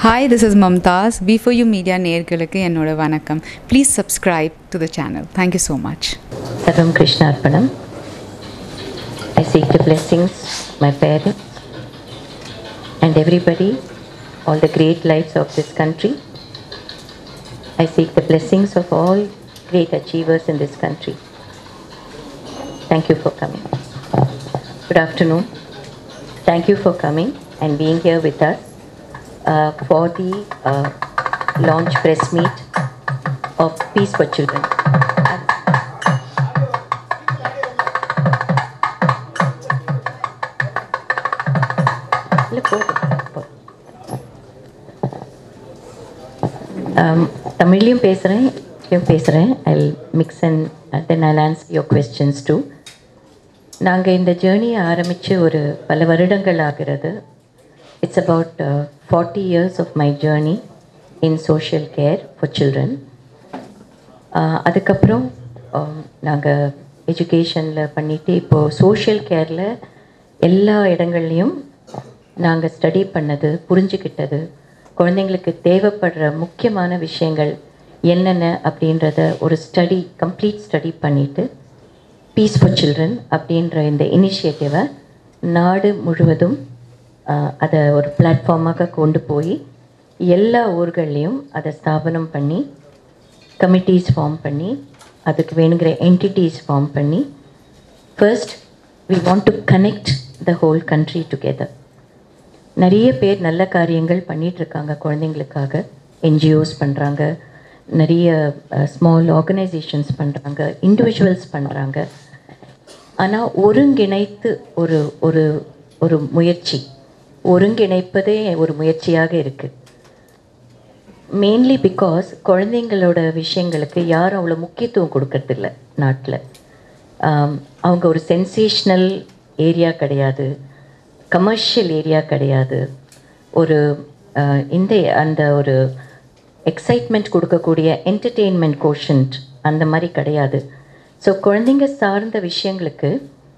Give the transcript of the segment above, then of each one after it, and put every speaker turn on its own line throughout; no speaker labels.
Hi this is Mamta's V for you media நேர்களுக்கு என்னோட வணக்கம் please subscribe to the channel thank you so much
Sarvam Krishna Arpanam. I seek the blessings, my parents, and everybody, all the great lives of this country. I seek the blessings of all great achievers in this country. Thank you for coming. Good afternoon. Thank you for coming and being here with us uh, for the uh, launch press meet of Peace for Children. இல்ல, போதும், போதும். Um, தமிழ்லையும் பேசுகிறேன் பேசுகிறேன் I mix and then I answer your questions too நாங்கள் இந்த ஜேர்னியை ஆரம்பித்து ஒரு பல வருடங்கள் ஆகிறது it's about forty years of my journey in social care for children அதுக்கப்புறம் நாங்கள் எஜுகேஷனில் பண்ணிவிட்டு இப்போது சோஷியல் கேரில் எல்லா இடங்கள்லையும் நாங்கள் ஸ்டடி பண்ணது புரிஞ்சுக்கிட்டது குழந்தைங்களுக்கு தேவைப்படுற முக்கியமான விஷயங்கள் என்னென்ன அப்படின்றத ஒரு ஸ்டடி கம்ப்ளீட் ஸ்டடி பண்ணிவிட்டு பீஸ் ஃபார் சில்ட்ரன் அப்படின்ற இந்த இனிஷியேட்டிவை நாடு முழுவதும் ஆஹ், அதை ஒரு பிளாட்ஃபார்மாக கொண்டு போய் எல்லா ஊர்கள்லேயும் அதை ஸ்தாபனம் பண்ணி கமிட்டிஸ் ஃபார்ம் பண்ணி அதுக்கு வேணுங்கிற என்டிட்டிஸ் ஃபார்ம் பண்ணி first we want to connect the whole country together நிறைய பேர் நல்ல காரியங்கள் பண்ணிட்டு இருக்காங்க குழந்தைங்களுக்காக என்ஜிஓஸ் பண்ணுறாங்க நிறைய ஸ்மால் ஆர்கனைசேஷன்ஸ் பண்ணுறாங்க இண்டிவிஜுவல்ஸ் பண்ணுறாங்க ஆனால் ஒருங்கிணைத்து ஒரு ஒரு ஒரு முயற்சி ஒருங்கிணைப்பதே ஒரு முயற்சியாக இருக்குது மெயின்லி பிகாஸ் குழந்தைங்களோட விஷயங்களுக்கு யாரும் அவ்வளோ முக்கியத்துவம் கொடுக்கறதில்ல நாட்டில் அவங்க ஒரு சென்சேஷ்னல் ஏரியா கிடையாது கமர்ஷியல் ஏரியா கிடையாது ஒரு ஆஹ், இந்த அந்த ஒரு எக்ஸைட்மெண்ட் கொடுக்கக்கூடிய என்டர்டெயின்மெண்ட் கோஷன்ட் அந்த மாதிரி கிடையாது ஸோ குழந்தைங்க சார்ந்த விஷயங்களுக்கு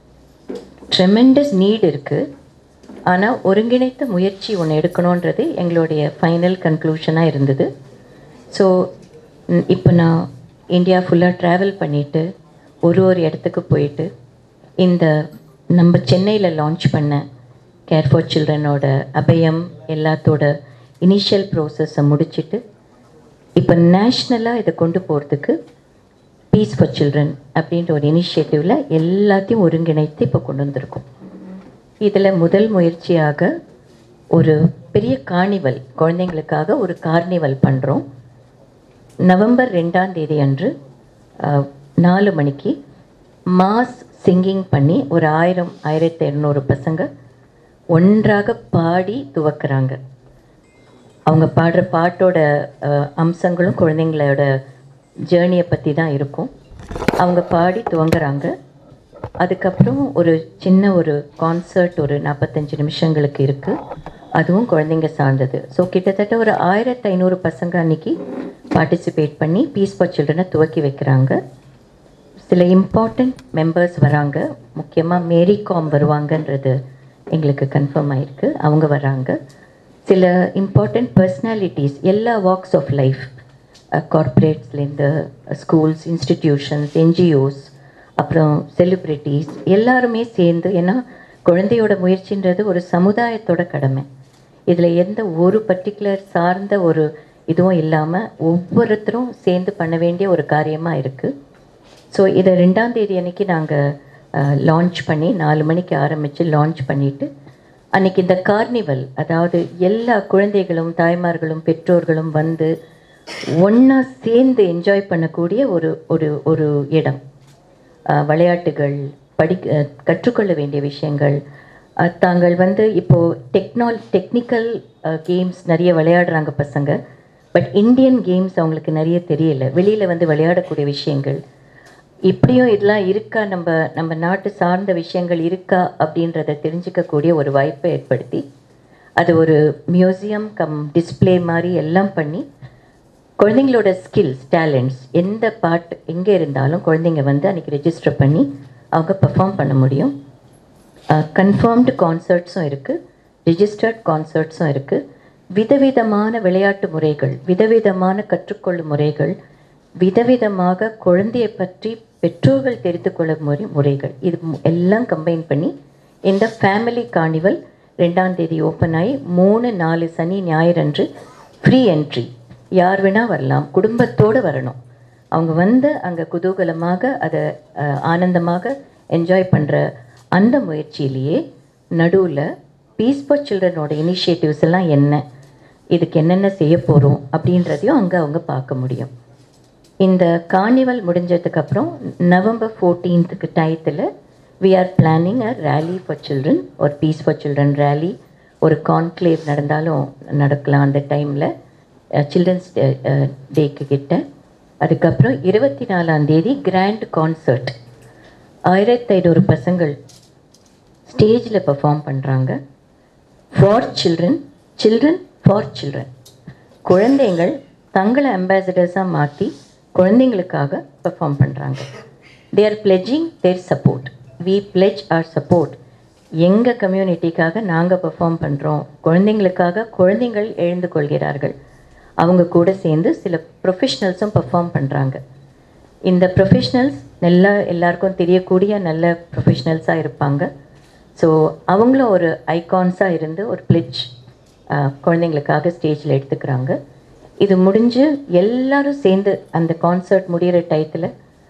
ட்ரெமெண்டஸ் நீட் இருக்குது ஆனால் ஒருங்கிணைத்த முயற்சி ஒன்று எடுக்கணுன்றது எங்களுடைய ஃபைனல் கன்க்ளூஷனாக இருந்தது ஸோ இப்போ நான் இந்தியா ஃபுல்லாக ட்ராவல் பண்ணிவிட்டு ஒரு ஒரு இடத்துக்கு போயிட்டு இந்த நம்ம சென்னையில் லான்ச் பண்ண கேர் ஃபார் சில்ட்ரனோட அபயம் எல்லாத்தோட இனிஷியல் ப்ரோசஸை முடிச்சிட்டு இப்போ நேஷ்னலாக இதை கொண்டு போகிறதுக்கு பீஸ் ஃபார் சில்ட்ரன் அப்படின்ற ஒரு இனிஷியேட்டிவில் எல்லாத்தையும் ஒருங்கிணைத்து இப்போ கொண்டு வந்திருக்கோம் இதில் முதல் முயற்சியாக ஒரு பெரிய கார்னிவல் குழந்தைங்களுக்காக ஒரு கார்னிவல் பண்ணுறோம் நவம்பர் ரெண்டாம் தேதி அன்று அஹ், நாலு மணிக்கு மாஸ் சிங்கிங் பண்ணி ஒரு ஆயிரம் ஆயிரத்தி இரநூறு பசங்க ஒன்றாக பாடி துவக்குறாங்க அவங்க பாடுற பாட்டோட அஹ், அம்சங்களும் குழந்தைங்களோட ஜேர்னியை பற்றி தான் இருக்கும் அவங்க பாடி துவங்குறாங்க அதுக்கப்புறம் ஒரு சின்ன ஒரு கான்சர்ட் ஒரு நாற்பத்தஞ்சு நிமிஷங்களுக்கு இருக்குது அதுவும் குழந்தைங்க சார்ந்தது ஸோ கிட்டத்தட்ட ஒரு ஆயிரத்தி ஐநூறு பசங்க அன்னைக்கு பார்ட்டிசிபேட் பண்ணி பீஸ் ஃபார் சில்ட்ரனை துவக்கி வைக்கிறாங்க சில இம்பார்ட்டண்ட் மெம்பர்ஸ் வராங்க முக்கியமாக மேரி காம் வருவாங்கன்றது எங்களுக்கு கன்ஃபார்ம் ஆயிருக்கு அவங்க வராங்க சில இம்பார்ட்டண்ட் பர்சனாலிட்டிஸ் எல்லா வாக்ஸ் ஆஃப் லைஃப் கார்ப்பரேட்ஸ்லேருந்து ஸ்கூல்ஸ் இன்ஸ்டிடியூஷன்ஸ் என்ஜிஓஸ் அப்புறம் செலிப்ரிட்டிஸ் எல்லாருமே சேர்ந்து ஏன்னா குழந்தையோட முயற்சின்றது ஒரு சமுதாயத்தோட கடமை இதில் எந்த ஒரு பர்டிகுலர் சார்ந்த ஒரு இதுவும் இல்லாமல் ஒவ்வொருத்தரும் சேர்ந்து பண்ண வேண்டிய ஒரு காரியமாக இருக்குது ஸோ இதை ரெண்டாம் தேதி அன்னைக்கு நாங்கள் லான்ச் பண்ணி நாலு மணிக்கு ஆரம்பித்து லான்ச் பண்ணிவிட்டு அன்னைக்கு இந்த கார்னிவல் அதாவது எல்லா குழந்தைகளும் தாய்மார்களும் பெற்றோர்களும் வந்து ஒன்றா சேர்ந்து என்ஜாய் பண்ணக்கூடிய ஒரு ஒரு ஒரு இடம் அஹ், விளையாட்டுகள் படி அஹ், கற்றுக்கொள்ள வேண்டிய விஷயங்கள் அஹ், தாங்கள் வந்து இப்போது டெக்னால் டெக்னிக்கல் கேம்ஸ் நிறைய விளையாடுறாங்க பசங்க பட் இந்தியன் கேம்ஸ் அவங்களுக்கு நிறைய தெரியல வெளியில் வந்து விளையாடக்கூடிய விஷயங்கள் இப்படியும் இதெல்லாம் இருக்கா நம்ம நம்ம நாட்டு சார்ந்த விஷயங்கள் இருக்கா அப்படின்றத தெரிஞ்சுக்கக்கூடிய ஒரு வாய்ப்பை ஏற்படுத்தி அது ஒரு மியூசியம் கம் டிஸ்ப்ளே மாதிரி எல்லாம் பண்ணி குழந்தைங்களோட ஸ்கில்ஸ் டேலண்ட்ஸ் எந்த பார்ட் எங்கே இருந்தாலும் குழந்தைங்க வந்து அன்றைக்கி ரெஜிஸ்டர் பண்ணி அவங்க பெர்ஃபார்ம் பண்ண முடியும் கன்ஃபார்ம்டு கான்சர்ட்ஸும் இருக்குது ரிஜிஸ்டர்ட் கான்சர்ட்ஸும் இருக்குது விதவிதமான விளையாட்டு முறைகள் விதவிதமான கற்றுக்கொள்ளும் முறைகள் விதவிதமாக குழந்தையை பற்றி பெற்றோர்கள் தெரிந்து கொள்ளும் முறை முறைகள் இது மு- எல்லாம் கம்பைன் பண்ணி இந்த ஃபேமிலி கார்னிவல் ரெண்டாம் தேதி ஓப்பன் ஆகி மூணு நாலு சனி ஞாயிறு அன்று ஃப்ரீ என்ட்ரி யார் வேணால் வரலாம் குடும்பத்தோடு வரணும் அவங்க வந்து அங்கே குதூகலமாக அதை அஹ், ஆனந்தமாக என்ஜாய் பண்ணுற அந்த முயற்சியிலேயே நடுவில் பீஸ் ஃபார் சில்ட்ரனோட இனிஷியேட்டிவ்ஸ் எல்லாம் என்ன இதுக்கு என்னென்ன செய்ய போகிறோம் அப்படின்றதையும் அங்கே அவங்க பார்க்க முடியும் இந்த கார்னிவல் முடிஞ்சதுக்கப்புறம் நவம்பர் ஃபோர்டீன்த்துக்கு டயத்தில் we are planning a rally for children ஒரு பீஸ் ஃபார் சில்ட்ரன் ரேலி ஒரு கான்க்ளேவ் நடந்தாலும் நடக்கலாம் அந்த டைமில் சில்ட்ரன்ஸ் டேக்கு கிட்ட அதுக்கப்புறம் இருபத்தி நாலாம் தேதி கிராண்ட் கான்சர்ட் ஆயிரத்தி ஐநூறு பசங்கள் ஸ்டேஜில் பெர்ஃபார்ம் பண்ணுறாங்க for children children for children குழந்தைங்கள் தங்களை அம்பாசடர்ஸாக மாற்றி குழந்தைங்களுக்காக பெர்ஃபார்ம் பண்ணுறாங்க they are pledging their support we pledge our support எங்கள் கம்யூனிட்டிக்காக நாங்கள் பெர்ஃபார்ம் பண்ணுறோம் குழந்தைங்களுக்காக குழந்தைகள் எழுந்து கொள்கிறார்கள் அவங்க கூட சேர்ந்து சில ப்ரொஃபஷ்னல்ஸும் பெர்ஃபார்ம் பண்ணுறாங்க இந்த ப்ரொஃபஷ்னல்ஸ் நல்லா எல்லாருக்கும் தெரியக்கூடிய நல்ல ப்ரொஃபஷ்னல்ஸாக இருப்பாங்க ஸோ அவங்களும் ஒரு ஐகான்ஸாக இருந்து ஒரு பிளிட்ஜ் குழந்தைங்களுக்காக ஸ்டேஜில் எடுத்துக்கிறாங்க இது முடிஞ்சு எல்லாரும் சேர்ந்து அந்த கான்சர்ட் முடிகிற டயத்தில்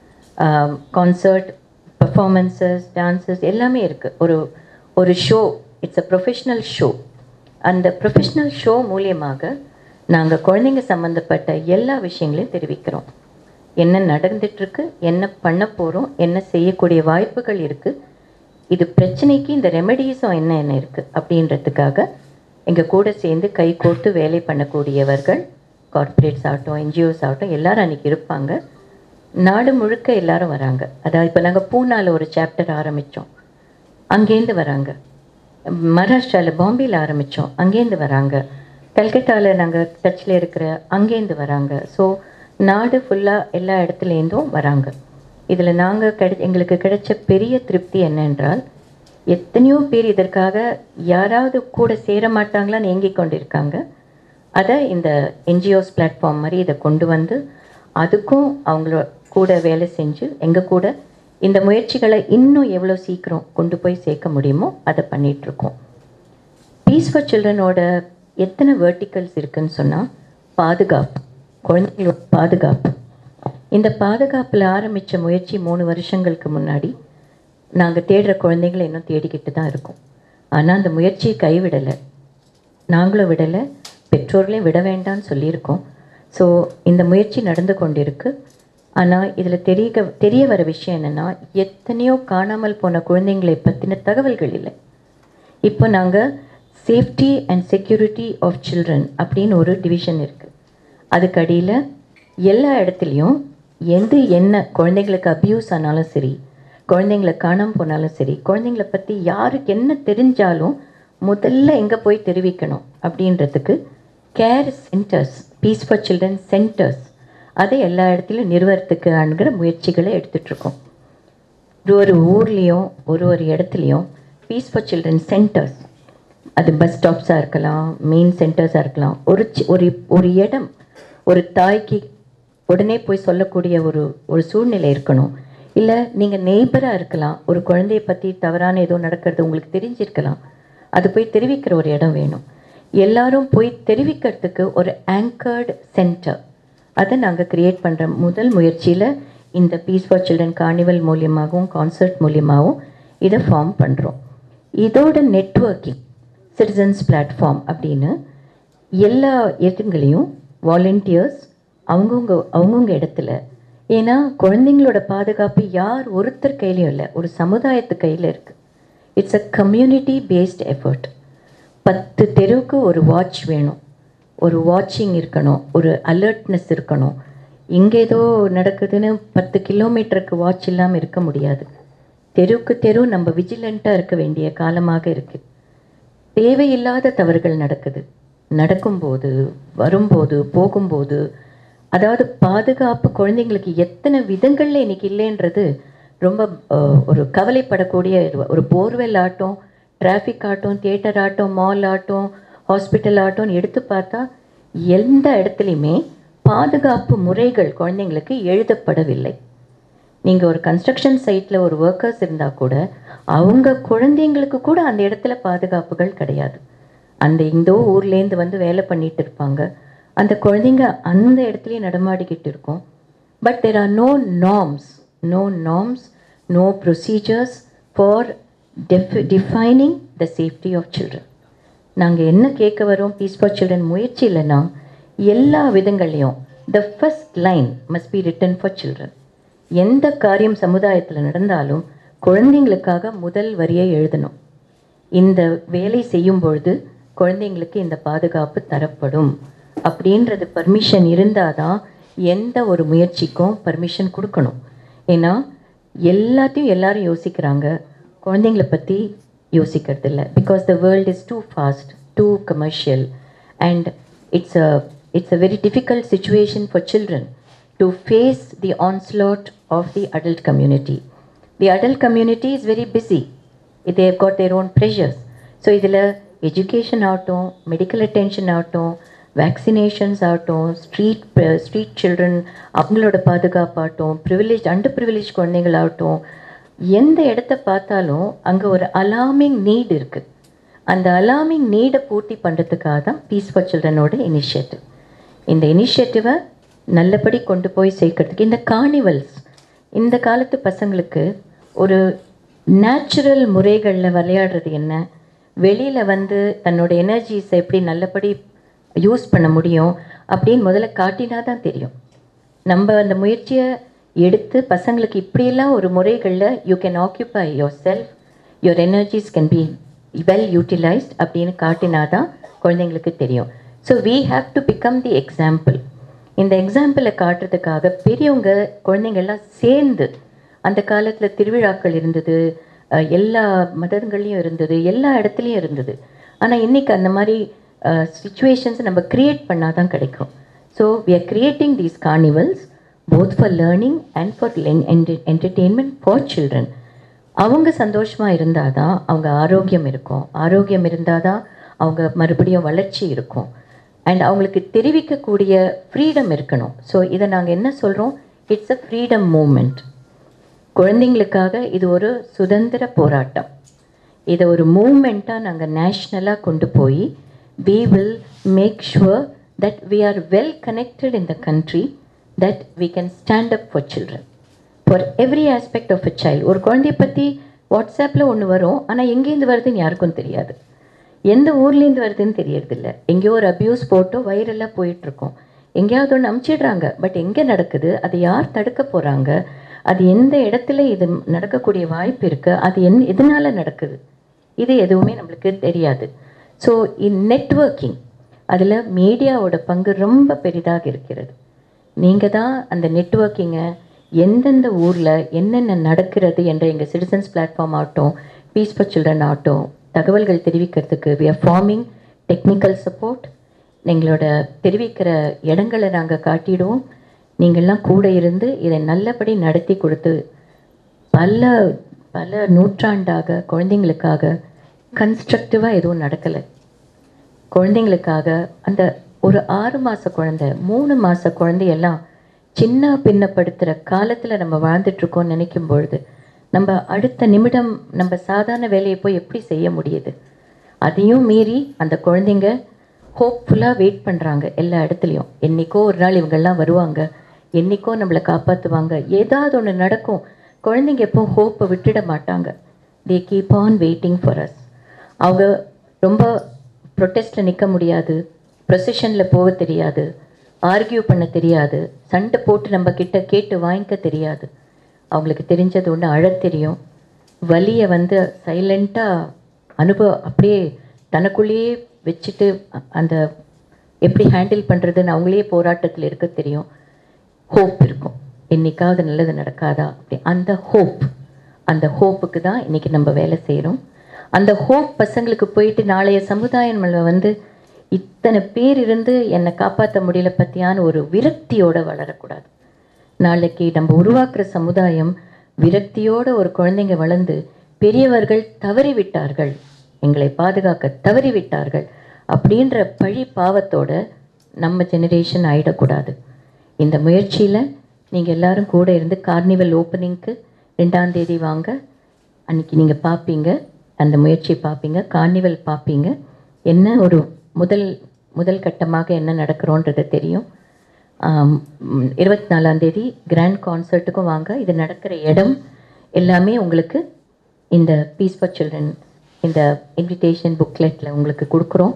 கான்சர்ட் பர்ஃபார்மன்சஸ் டான்சஸ் எல்லாமே இருக்குது ஒரு ஒரு show it's a professional show அந்த ப்ரொஃபஷ்னல் ஷோ மூலியமாக நாங்கள் குழந்தைங்க சம்மந்தப்பட்ட எல்லா விஷயங்களையும் தெரிவிக்கிறோம் என்ன நடந்துட்டுருக்கு என்ன பண்ண போகிறோம் என்ன செய்யக்கூடிய வாய்ப்புகள் இருக்குது இது பிரச்சனைக்கு இந்த ரெமெடிஸும் என்ன என்ன இருக்குது அப்படின்றதுக்காக எங்கள் கூட சேர்ந்து கை கோர்த்து வேலை பண்ணக்கூடியவர்கள் கார்ப்பரேட்ஸ் ஆகட்டும் என்ஜிஓஸ் ஆகட்டும் எல்லாரும் அன்றைக்கி இருப்பாங்க நாடு முழுக்க எல்லாரும் வராங்க அதாவது இப்போ நாங்கள் பூனாவில் ஒரு சாப்டர் ஆரம்பித்தோம் அங்கேருந்து வராங்க மகாராஷ்டிராவில் பாம்பேயில் ஆரம்பித்தோம் அங்கேருந்து வராங்க கல்கட்டாவில் நாங்கள் டச்சில் இருக்கிற அங்கேருந்து வராங்க ஸோ நாடு ஃபுல்லாக எல்லா இடத்துலேருந்தும் வராங்க இதில் நாங்கள் கிடை எங்களுக்கு கிடைச்ச பெரிய திருப்தி என்னென்றால் எத்தனையோ பேர் இதற்காக யாராவது கூட சேர மாட்டாங்களான்னு ஏங்கிக் கொண்டிருக்காங்க அதை இந்த என்ஜிஓஸ் பிளாட்ஃபார்ம் மாதிரி இதை கொண்டு வந்து அதுக்கும் அவங்கள கூட வேலை செஞ்சு எங்கள் கூட இந்த முயற்சிகளை இன்னும் எவ்வளோ சீக்கிரம் கொண்டு போய் சேர்க்க முடியுமோ அதை பண்ணிகிட்ருக்கோம் பீஸ் ஃபார் சில்ட்ரனோட எத்தனை வேர்ட்டிக்கல்ஸ் இருக்குன்னு சொன்னால் பாதுகாப்பு குழந்தைங்களோட பாதுகாப்பு இந்த பாதுகாப்பில் ஆரம்பித்த முயற்சி மூணு வருஷங்களுக்கு முன்னாடி நாங்கள் தேடுற குழந்தைங்களை இன்னும் தேடிக்கிட்டு தான் இருக்கோம் ஆனால் அந்த முயற்சியை கைவிடலை நாங்களும் விடலை பெற்றோர்களையும் விட வேண்டாம்னு சொல்லியிருக்கோம் ஸோ இந்த முயற்சி நடந்து கொண்டிருக்கு ஆனால் இதில் தெரிய தெரிய வர விஷயம் என்னென்னா எத்தனையோ காணாமல் போன குழந்தைங்களை பற்றின தகவல்கள் இல்லை இப்போ நாங்கள் safety and security of children அப்படின்னு ஒரு டிவிஷன் இருக்குது அதுக்கு அடியில் எல்லா இடத்துலையும் எது என்ன குழந்தைங்களுக்கு அப்யூஸ் ஆனாலும் சரி குழந்தைங்கள காணாமல் போனாலும் சரி குழந்தைங்கள பற்றி யாருக்கு என்ன தெரிஞ்சாலும் முதல்ல எங்கே போய் தெரிவிக்கணும் அப்படின்றதுக்கு care centres peace for children centres அதை எல்லா இடத்துலையும் நிறுவனத்துக்கு அணுகிற முயற்சிகளை எடுத்துட்ருக்கோம் ஒரு ஒரு ஊர்லேயும் ஒரு ஒரு இடத்துலையும் பீஸ் ஃபார் சில்ட்ரன் சென்டர்ஸ் அது பஸ் ஸ்டாப்ஸாக இருக்கலாம் மெயின் சென்டர்ஸாக இருக்கலாம் ஒரு சி- ஒரு ஒரு இடம் ஒரு தாய்க்கு உடனே போய் சொல்லக்கூடிய ஒரு ஒரு சூழ்நிலை இருக்கணும் இல்லை நீங்கள் நெய்பராக இருக்கலாம் ஒரு குழந்தைய பற்றி தவறான ஏதோ நடக்கிறது உங்களுக்கு தெரிஞ்சிருக்கலாம் அது போய் தெரிவிக்கிற ஒரு இடம் வேணும் எல்லாரும் போய் தெரிவிக்கிறதுக்கு ஒரு ஆங்கர்டு சென்டர் அதை நாங்கள் கிரியேட் பண்ணுற முதல் முயற்சியில் இந்த பீஸ் ஃபார் சில்ட்ரன் கார்னிவல் மூலியமாகவும் கான்சர்ட் மூலியமாகவும் இதை ஃபார்ம் பண்ணுறோம் இதோட நெட்வொர்க்கிங் சிட்டிசன்ஸ் பிளாட்ஃபார்ம் அப்படின்னு எல்லா இடங்களையும் வாலண்டியர்ஸ் அவங்கவுங்க அவங்கவுங்க இடத்துல ஏன்னா குழந்தைங்களோட பாதுகாப்பு யார் ஒருத்தர் கையிலையும் இல்லை ஒரு சமுதாயத்து கையில் இருக்குது it's a community based effort பத்து தெருவுக்கு ஒரு வாட்ச் வேணும் ஒரு வாட்சிங் இருக்கணும் ஒரு அலர்ட்னஸ் இருக்கணும் இங்கே ஏதோ நடக்குதுன்னு பத்து கிலோமீட்டருக்கு வாட்ச் இல்லாமல் இருக்க முடியாது தெருவுக்கு தெரு நம்ம விஜிலண்ட்டாக இருக்க வேண்டிய காலமாக இருக்குது தேவையில்லாத தவறுகள் நடக்குது நடக்கும்போது வரும்போது போகும்போது அதாவது பாதுகாப்பு குழந்தைங்களுக்கு எத்தனை விதங்களில் இன்னைக்கு இல்லைன்றது ரொம்ப அஹ், ஒரு கவலைப்படக்கூடிய ஒரு- ஒரு போர்வெல் ஆட்டம் டிராஃபிக் ஆட்டம் தியேட்டர் ஆட்டம் மால் ஆட்டம் ஹாஸ்பிட்டல் ஆகட்டும் எடுத்து பார்த்தா எந்த இடத்துலையுமே பாதுகாப்பு முறைகள் குழந்தைங்களுக்கு எழுதப்படவில்லை நீங்கள் ஒரு கன்ஸ்ட்ரக்ஷன் சைட்டில் ஒரு ஒர்க்கர்ஸ் இருந்தால் கூட அவங்க குழந்தைங்களுக்கு கூட அந்த இடத்துல பாதுகாப்புகள் கிடையாது அந்த இந்தோ ஊர்லேருந்து வந்து வேலை பண்ணிட்டு இருப்பாங்க அந்த குழந்தைங்க அந்த இடத்துலயே நடமாடிக்கிட்டு இருக்கும் but there are no norms no norms no procedures for def defining the safety of children நாங்கள் என்ன கேட்க வரோம் பீஸ் ஃபார் சில்ட்ரன் முயற்சி இல்லைன்னா எல்லா விதங்கள்லையும் the first line must be written for children எந்த காரியம் சமுதாயத்தில் நடந்தாலும் குழந்தைங்களுக்காக முதல் வரியை எழுதணும் இந்த வேலை செய்யும் பொழுது குழந்தைங்களுக்கு இந்த பாதுகாப்பு தரப்படும் அப்படின்றது பர்மிஷன் இருந்தால் தான் எந்த ஒரு முயற்சிக்கும் பர்மிஷன் கொடுக்கணும் ஏன்னா எல்லாத்தையும் எல்லாரும் யோசிக்கிறாங்க குழந்தைங்கள பற்றி யோசிக்கிறது இல்லை because the world is too fast too commercial and it's a it's a very difficult situation for children to face the onslaught of the adult community. The adult community is very busy. They have got their own pressures. So இதில் education ஆகட்டும் medical attention ஆகட்டும் vaccinations ஆகட்டும் street street children அவங்களோட பாதுகாப்பாகட்டும் privilege under privilege குழந்தைங்களாகட்டும் எந்த இடத்த பார்த்தாலும் அங்கே ஒரு அலார்மிங் நீட் இருக்குது அந்த அலார்மிங் நீடை பூர்த்தி பண்ணுறதுக்காக தான் பீஸ் ஃபார் சில்ட்ரனோட இனிஷியேட்டிவ் இந்த இனிஷியேட்டிவை நல்லபடி கொண்டு போய் சேர்க்கறதுக்கு இந்த கார்னிவல்ஸ் இந்த காலத்து பசங்களுக்கு ஒரு நேச்சுரல் முறைகளில் விளையாடுறது என்ன வெளியில் வந்து தன்னோட எனர்ஜிஸை எப்படி நல்லபடி யூஸ் பண்ண முடியும் அப்படின்னு முதல்ல காட்டினா தான் தெரியும் நம்ம அந்த முயற்சியை எடுத்து பசங்களுக்கு இப்படியெல்லாம் ஒரு முறைகளில் you can occupy your self your energies can be well utilised அப்படின்னு காட்டினா தான் குழந்தைங்களுக்கு தெரியும் so we have to become the example இந்த எக்ஸாம்பிளை காட்டுறதுக்காக பெரியவங்க குழந்தைங்கள்லாம் சேர்ந்து அந்த காலத்தில் திருவிழாக்கள் இருந்தது அஹ், எல்லா மதங்கள்லையும் இருந்தது எல்லா இடத்துலையும் இருந்தது ஆனால் இன்னைக்கு அந்த மாதிரி சுச்சுவேஷன்ஸ் நம்ம கிரியேட் பண்ணால் தான் கிடைக்கும் so we are creating these carnivals both for learning and for len- entertainment for children அவங்க சந்தோஷமாக இருந்தால் தான் அவங்க ஆரோக்கியம் இருக்கும் ஆரோக்கியம் இருந்தால் தான் அவங்க மறுபடியும் வளர்ச்சி இருக்கும் அண்ட் அவங்களுக்கு தெரிவிக்கக்கூடிய ஃப்ரீடம் இருக்கணும் ஸோ இதை நாங்கள் என்ன சொல்கிறோம் இட்ஸ் அ ஃப்ரீடம் மூமெண்ட் குழந்தைங்களுக்காக இது ஒரு சுதந்திர போராட்டம் இதை ஒரு மூமெண்ட்டாக நாங்கள் நேஷ்னலாக கொண்டு போய் we will make sure that we are well connected in the country that we can stand up for children for every aspect of a child ஒரு குழந்தைய பற்றி வாட்ஸ்அப்பில் ஒன்று வரும் ஆனால் எங்கேருந்து வருதுன்னு யாருக்கும் தெரியாது எந்த ஊர்லேருந்து வருதுன்னு தெரியறதில்ல எங்கேயோ ஒரு அப்யூஸ் போட்டோ வைரலாக போயிட்டுருக்கோம் எங்கேயாவது ஒன்று அமுச்சிடுறாங்க பட் எங்கே நடக்குது அதை யார் தடுக்க போகிறாங்க அது எந்த இடத்துல இது நடக்கக்கூடிய வாய்ப்பு இருக்குது அது என் எதனால் நடக்குது இது எதுவுமே நம்மளுக்கு தெரியாது ஸோ இன் நெட்வொர்க்கிங் அதில் மீடியாவோட பங்கு ரொம்ப பெரிதாக இருக்கிறது நீங்கள் தான் அந்த நெட்வொர்க்கிங்கை எந்தெந்த ஊரில் என்னென்ன நடக்கிறது என்ற எங்கள் சிட்டிசன்ஸ் பிளாட்ஃபார்ம் ஆகட்டும் பீஸ் ஃபார் சில்ட்ரன் ஆகட்டும் தகவல்கள் தெரிவிக்கிறதுக்கு we are forming technical support எங்களோட தெரிவிக்கிற இடங்களை நாங்கள் காட்டிடுவோம் நீங்கள்லாம் கூட இருந்து இதை நல்லபடி நடத்தி கொடுத்து பல பல நூற்றாண்டாக குழந்தைங்களுக்காக கன்ஸ்ட்ரக்டிவாக எதுவும் நடக்கலை குழந்தைங்களுக்காக அந்த ஒரு ஆறு மாத குழந்தை மூணு மாத குழந்தையெல்லாம் சின்ன பின்னப்படுத்துகிற காலத்தில் நம்ம வாழ்ந்துட்டுருக்கோம்னு நினைக்கும் பொழுது நம்ம அடுத்த நிமிடம் நம்ம சாதாரண வேலையை போய் எப்படி செய்ய முடியுது அதையும் மீறி அந்த குழந்தைங்க ஹோப்ஃபுல்லாக வெயிட் பண்ணுறாங்க எல்லா இடத்துலையும் என்னைக்கோ ஒரு நாள் இவங்கெல்லாம் வருவாங்க என்னைக்கோ நம்மளை காப்பாற்றுவாங்க ஏதாவது ஒன்று நடக்கும் குழந்தைங்க எப்போ ஹோப்பை விட்டுட மாட்டாங்க they keep on waiting for us அவங்க ரொம்ப ப்ரொட்டஸ்ட்டில் நிற்க முடியாது ப்ரொசஷனில் போக தெரியாது ஆர்கியூ பண்ண தெரியாது சண்டை போட்டு நம்ம கிட்ட கேட்டு வாங்கிக்க தெரியாது அவங்களுக்கு தெரிஞ்சது ஒன்று அழத் தெரியும் வலியை வந்து சைலண்ட்டாக அனுபவம் அப்படியே தனக்குள்ளேயே வச்சுட்டு அ- அந்த எப்படி ஹேண்டில் பண்ணுறதுன்னு அவங்களே போராட்டத்தில் இருக்க தெரியும் ஹோப் இருக்கும் என்னைக்காவது நல்லது நடக்காதா அப்படி அந்த ஹோப் அந்த ஹோப்புக்கு தான் இன்னைக்கு நம்ம வேலை செய்கிறோம் அந்த ஹோப் பசங்களுக்கு போயிட்டு நாளைய சமுதாயம் நம்மளை வந்து இத்தனை பேர் இருந்து என்னை காப்பாற்ற முடியல பற்றியான ஒரு விரக்தியோட வளரக்கூடாது நாளைக்கு நம்ம உருவாக்குற சமுதாயம் விரக்தியோட ஒரு குழந்தைங்க வளர்ந்து பெரியவர்கள் தவறிவிட்டார்கள் எங்களை பாதுகாக்க தவறிவிட்டார்கள் அப்படின்ற பழி பாவத்தோட நம்ம ஜெனரேஷன் ஆயிடக்கூடாது இந்த முயற்சியில் நீங்கள் எல்லாரும் கூட இருந்து கார்னிவல் ஓப்பனிங்க்கு ரெண்டாம் தேதி வாங்க அன்னைக்கு நீங்கள் பார்ப்பீங்க அந்த முயற்சியை பார்ப்பீங்க கார்னிவல் பார்ப்பீங்க என்ன ஒரு முதல் முதல் கட்டமாக என்ன நடக்கிறோன்றது தெரியும் இருபத்தி நாலாம் தேதி கிராண்ட் கான்சர்ட்டுக்கும் வாங்க இது நடக்கிற இடம் எல்லாமே உங்களுக்கு இந்த பீஸ் ஃபார் சில்ட்ரன் இந்த இன்விடேஷன் புக்லெட்டில் உங்களுக்கு கொடுக்குறோம்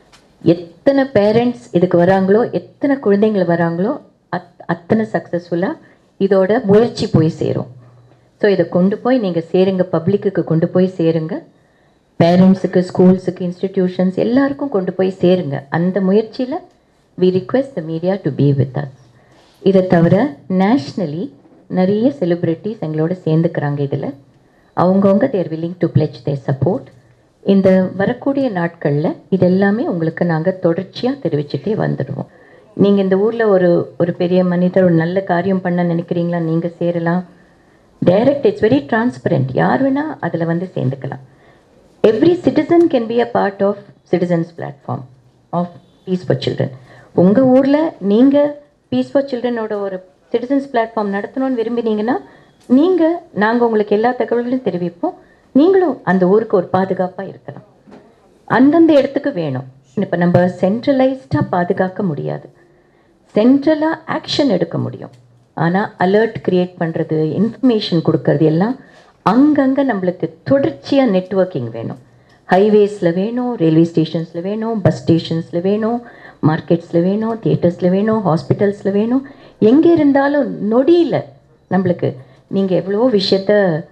எத்தனை பேரண்ட்ஸ் இதுக்கு வராங்களோ எத்தனை குழந்தைங்கள் வராங்களோ அத் அத்தனை சக்ஸஸ்ஃபுல்லாக இதோட முயற்சி போய் சேரும் ஸோ இதை கொண்டு போய் நீங்கள் சேருங்க பப்ளிக்குக்கு கொண்டு போய் சேருங்க பேரண்ட்ஸுக்கு ஸ்கூல்ஸுக்கு இன்ஸ்டிடியூஷன்ஸ் எல்லாருக்கும் கொண்டு போய் சேருங்க அந்த முயற்சியில் we request the media to be with us இதை தவிர நேஷ்னலி நிறைய செலிப்ரிட்டிஸ் எங்களோட சேர்ந்துக்கிறாங்க இதில் அவங்கவுங்க their willing to pledge their support இந்த வரக்கூடிய நாட்களில் இதெல்லாமே உங்களுக்கு நாங்கள் தொடர்ச்சியாக தெரிவிச்சுட்டே வந்துடுவோம் நீங்கள் இந்த ஊரில் ஒரு ஒரு பெரிய மனிதர் ஒரு நல்ல காரியம் பண்ண நினைக்கிறீங்களா நீங்கள் சேரலாம் டைரக்ட் இட்ஸ் வெரி டிரான்ஸ்பரண்ட் யார் வேணால் அதில் வந்து சேர்ந்துக்கலாம் every citizen can be a part of citizens platform of peace for children உங்கள் ஊரில் நீங்கள் பீஸ் ஃபார் சில்ட்ரனோட ஒரு சிட்டிசன்ஸ் பிளாட்ஃபார்ம் நடத்தணும்னு விரும்பினீங்கன்னா நீங்கள் நாங்கள் உங்களுக்கு எல்லா தகவல்களையும் தெரிவிப்போம் நீங்களும் அந்த ஊருக்கு ஒரு பாதுகாப்பாக இருக்கலாம் அந்தந்த இடத்துக்கு வேணும் இப்போ நம்ம சென்ட்ரலைஸ்டாக பாதுகாக்க முடியாது சென்ட்ரலாக ஆக்ஷன் எடுக்க முடியும் ஆனால் அலர்ட் கிரியேட் பண்ணுறது இன்ஃபர்மேஷன் கொடுக்கறது எல்லாம் அங்கங்கே நம்மளுக்கு தொடர்ச்சியாக நெட்வொர்க்கிங் வேணும் ஹைவேஸில் வேணும் ரயில்வே ஸ்டேஷன்ஸில் வேணும் பஸ் ஸ்டேஷன்ஸில் வேணும் மார்க்கெட்ஸில் வேணும் தியேட்டர்ஸில் வேணும் ஹாஸ்பிட்டல்ஸில் வேணும் எங்கே இருந்தாலும் நொடியில் நம்மளுக்கு நீங்கள் எவ்வளவோ விஷயத்த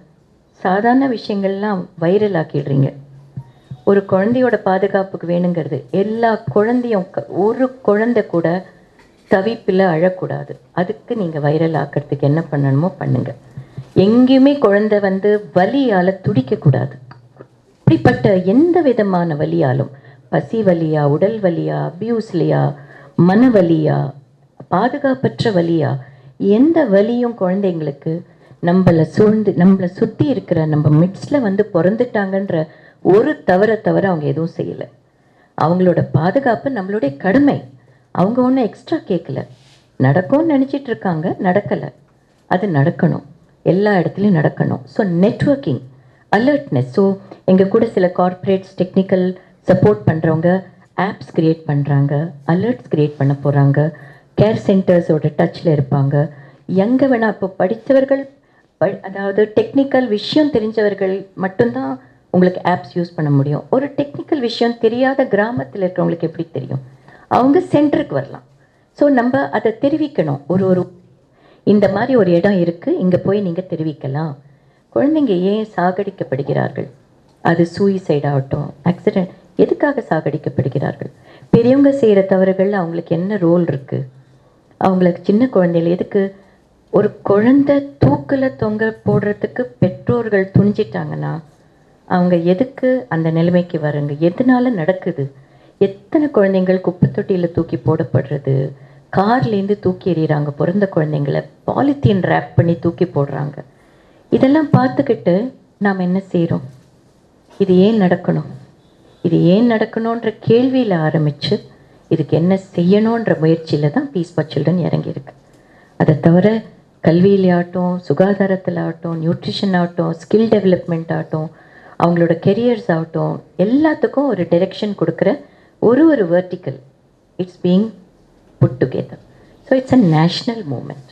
சாதாரண விஷயங்கள்லாம் வைரல் ஆக்கிடுறீங்க ஒரு குழந்தையோட பாதுகாப்புக்கு வேணுங்கிறது எல்லா குழந்தையும் க- ஒரு குழந்தை கூட தவிப்பில் அழக்கூடாது அதுக்கு நீங்கள் வைரல் ஆக்கிறதுக்கு என்ன பண்ணணுமோ பண்ணுங்க எங்கேயுமே குழந்தை வந்து வலியால் துடிக்கக்கூடாது இப்படிப்பட்ட எந்த விதமான வலியாலும் பசி வலியா உடல் வலியா அபியூஸ்லையா மன வலியா பாதுகாப்பற்ற வலியா எந்த வலியும் குழந்தைங்களுக்கு நம்மளை சூழ்ந்து நம்மளை சுற்றி இருக்கிற நம்ம மிட்ஸில் வந்து பிறந்துட்டாங்கன்ற ஒரு தவற தவிர அவங்க எதுவும் செய்யலை அவங்களோட பாதுகாப்பு நம்மளுடைய கடமை அவங்க ஒன்றும் எக்ஸ்ட்ரா கேட்கல நடக்கும்னு நினச்சிட்டு இருக்காங்க நடக்கலை அது நடக்கணும் எல்லா இடத்துலையும் நடக்கணும் ஸோ நெட்வொர்க்கிங் அலர்ட்னஸ் ஸோ எங்கள் கூட சில கார்ப்பரேட்ஸ் டெக்னிக்கல் சப்போர்ட் பண்ணுறவங்க ஆப்ஸ் கிரியேட் பண்ணுறாங்க அலர்ட்ஸ் கிரியேட் பண்ண போகிறாங்க கேர் சென்டர்ஸோட டச்சில் இருப்பாங்க எங்கே வேணால் இப்போ படித்தவர்கள் ப- அதாவது டெக்னிக்கல் விஷயம் தெரிஞ்சவர்கள் மட்டும்தான் உங்களுக்கு ஆப்ஸ் யூஸ் பண்ண முடியும் ஒரு டெக்னிக்கல் விஷயம் தெரியாத கிராமத்தில் இருக்கிறவங்களுக்கு எப்படி தெரியும் அவங்க சென்டருக்கு வரலாம் ஸோ நம்ம அதை தெரிவிக்கணும் ஒரு ஒரு இந்த மாதிரி ஒரு இடம் இருக்குது இங்கே போய் நீங்கள் தெரிவிக்கலாம் குழந்தைங்க ஏன் சாகடிக்கப்படுகிறார்கள் அது சூயிசைட் ஆகட்டும் ஆக்சிடென்ட் எதுக்காக சாகடிக்கப்படுகிறார்கள் பெரியவங்க செய்கிற தவறுகள் அவங்களுக்கு என்ன ரோல் இருக்குது அவங்களுக்கு சின்ன குழந்தைகள் எதுக்கு ஒரு குழந்தை தூக்கில் தொங்க போடுறதுக்கு பெற்றோர்கள் துணிஞ்சிட்டாங்கன்னா அவங்க எதுக்கு அந்த நிலைமைக்கு வராங்க எதனால நடக்குது எத்தனை குழந்தைங்கள் குப்பை தொட்டியில் தூக்கி போடப்படுறது கார்லேருந்து தூக்கி எறிகிறாங்க பிறந்த குழந்தைங்கள பாலித்தீன் ரேப் பண்ணி தூக்கி போடுறாங்க இதெல்லாம் பார்த்துக்கிட்டு நாம் என்ன செய்கிறோம் இது ஏன் நடக்கணும் இது ஏன் நடக்கணுன்ற கேள்வியில் ஆரம்பித்து இதுக்கு என்ன செய்யணுன்ற முயற்சியில் தான் பீஸ் ஃபார் சில்ட்ரன் இறங்கியிருக்கு அதை தவிர கல்வியிலே ஆகட்டும் சுகாதாரத்தில் ஆகட்டும் நியூட்ரிஷன் ஆகட்டும் ஸ்கில் டெவலப்மெண்ட் ஆகட்டும் அவங்களோட கெரியர்ஸ் ஆகட்டும் எல்லாத்துக்கும் ஒரு டைரெக்ஷன் கொடுக்குற ஒரு ஒரு vertical it's being put together so it's a national movement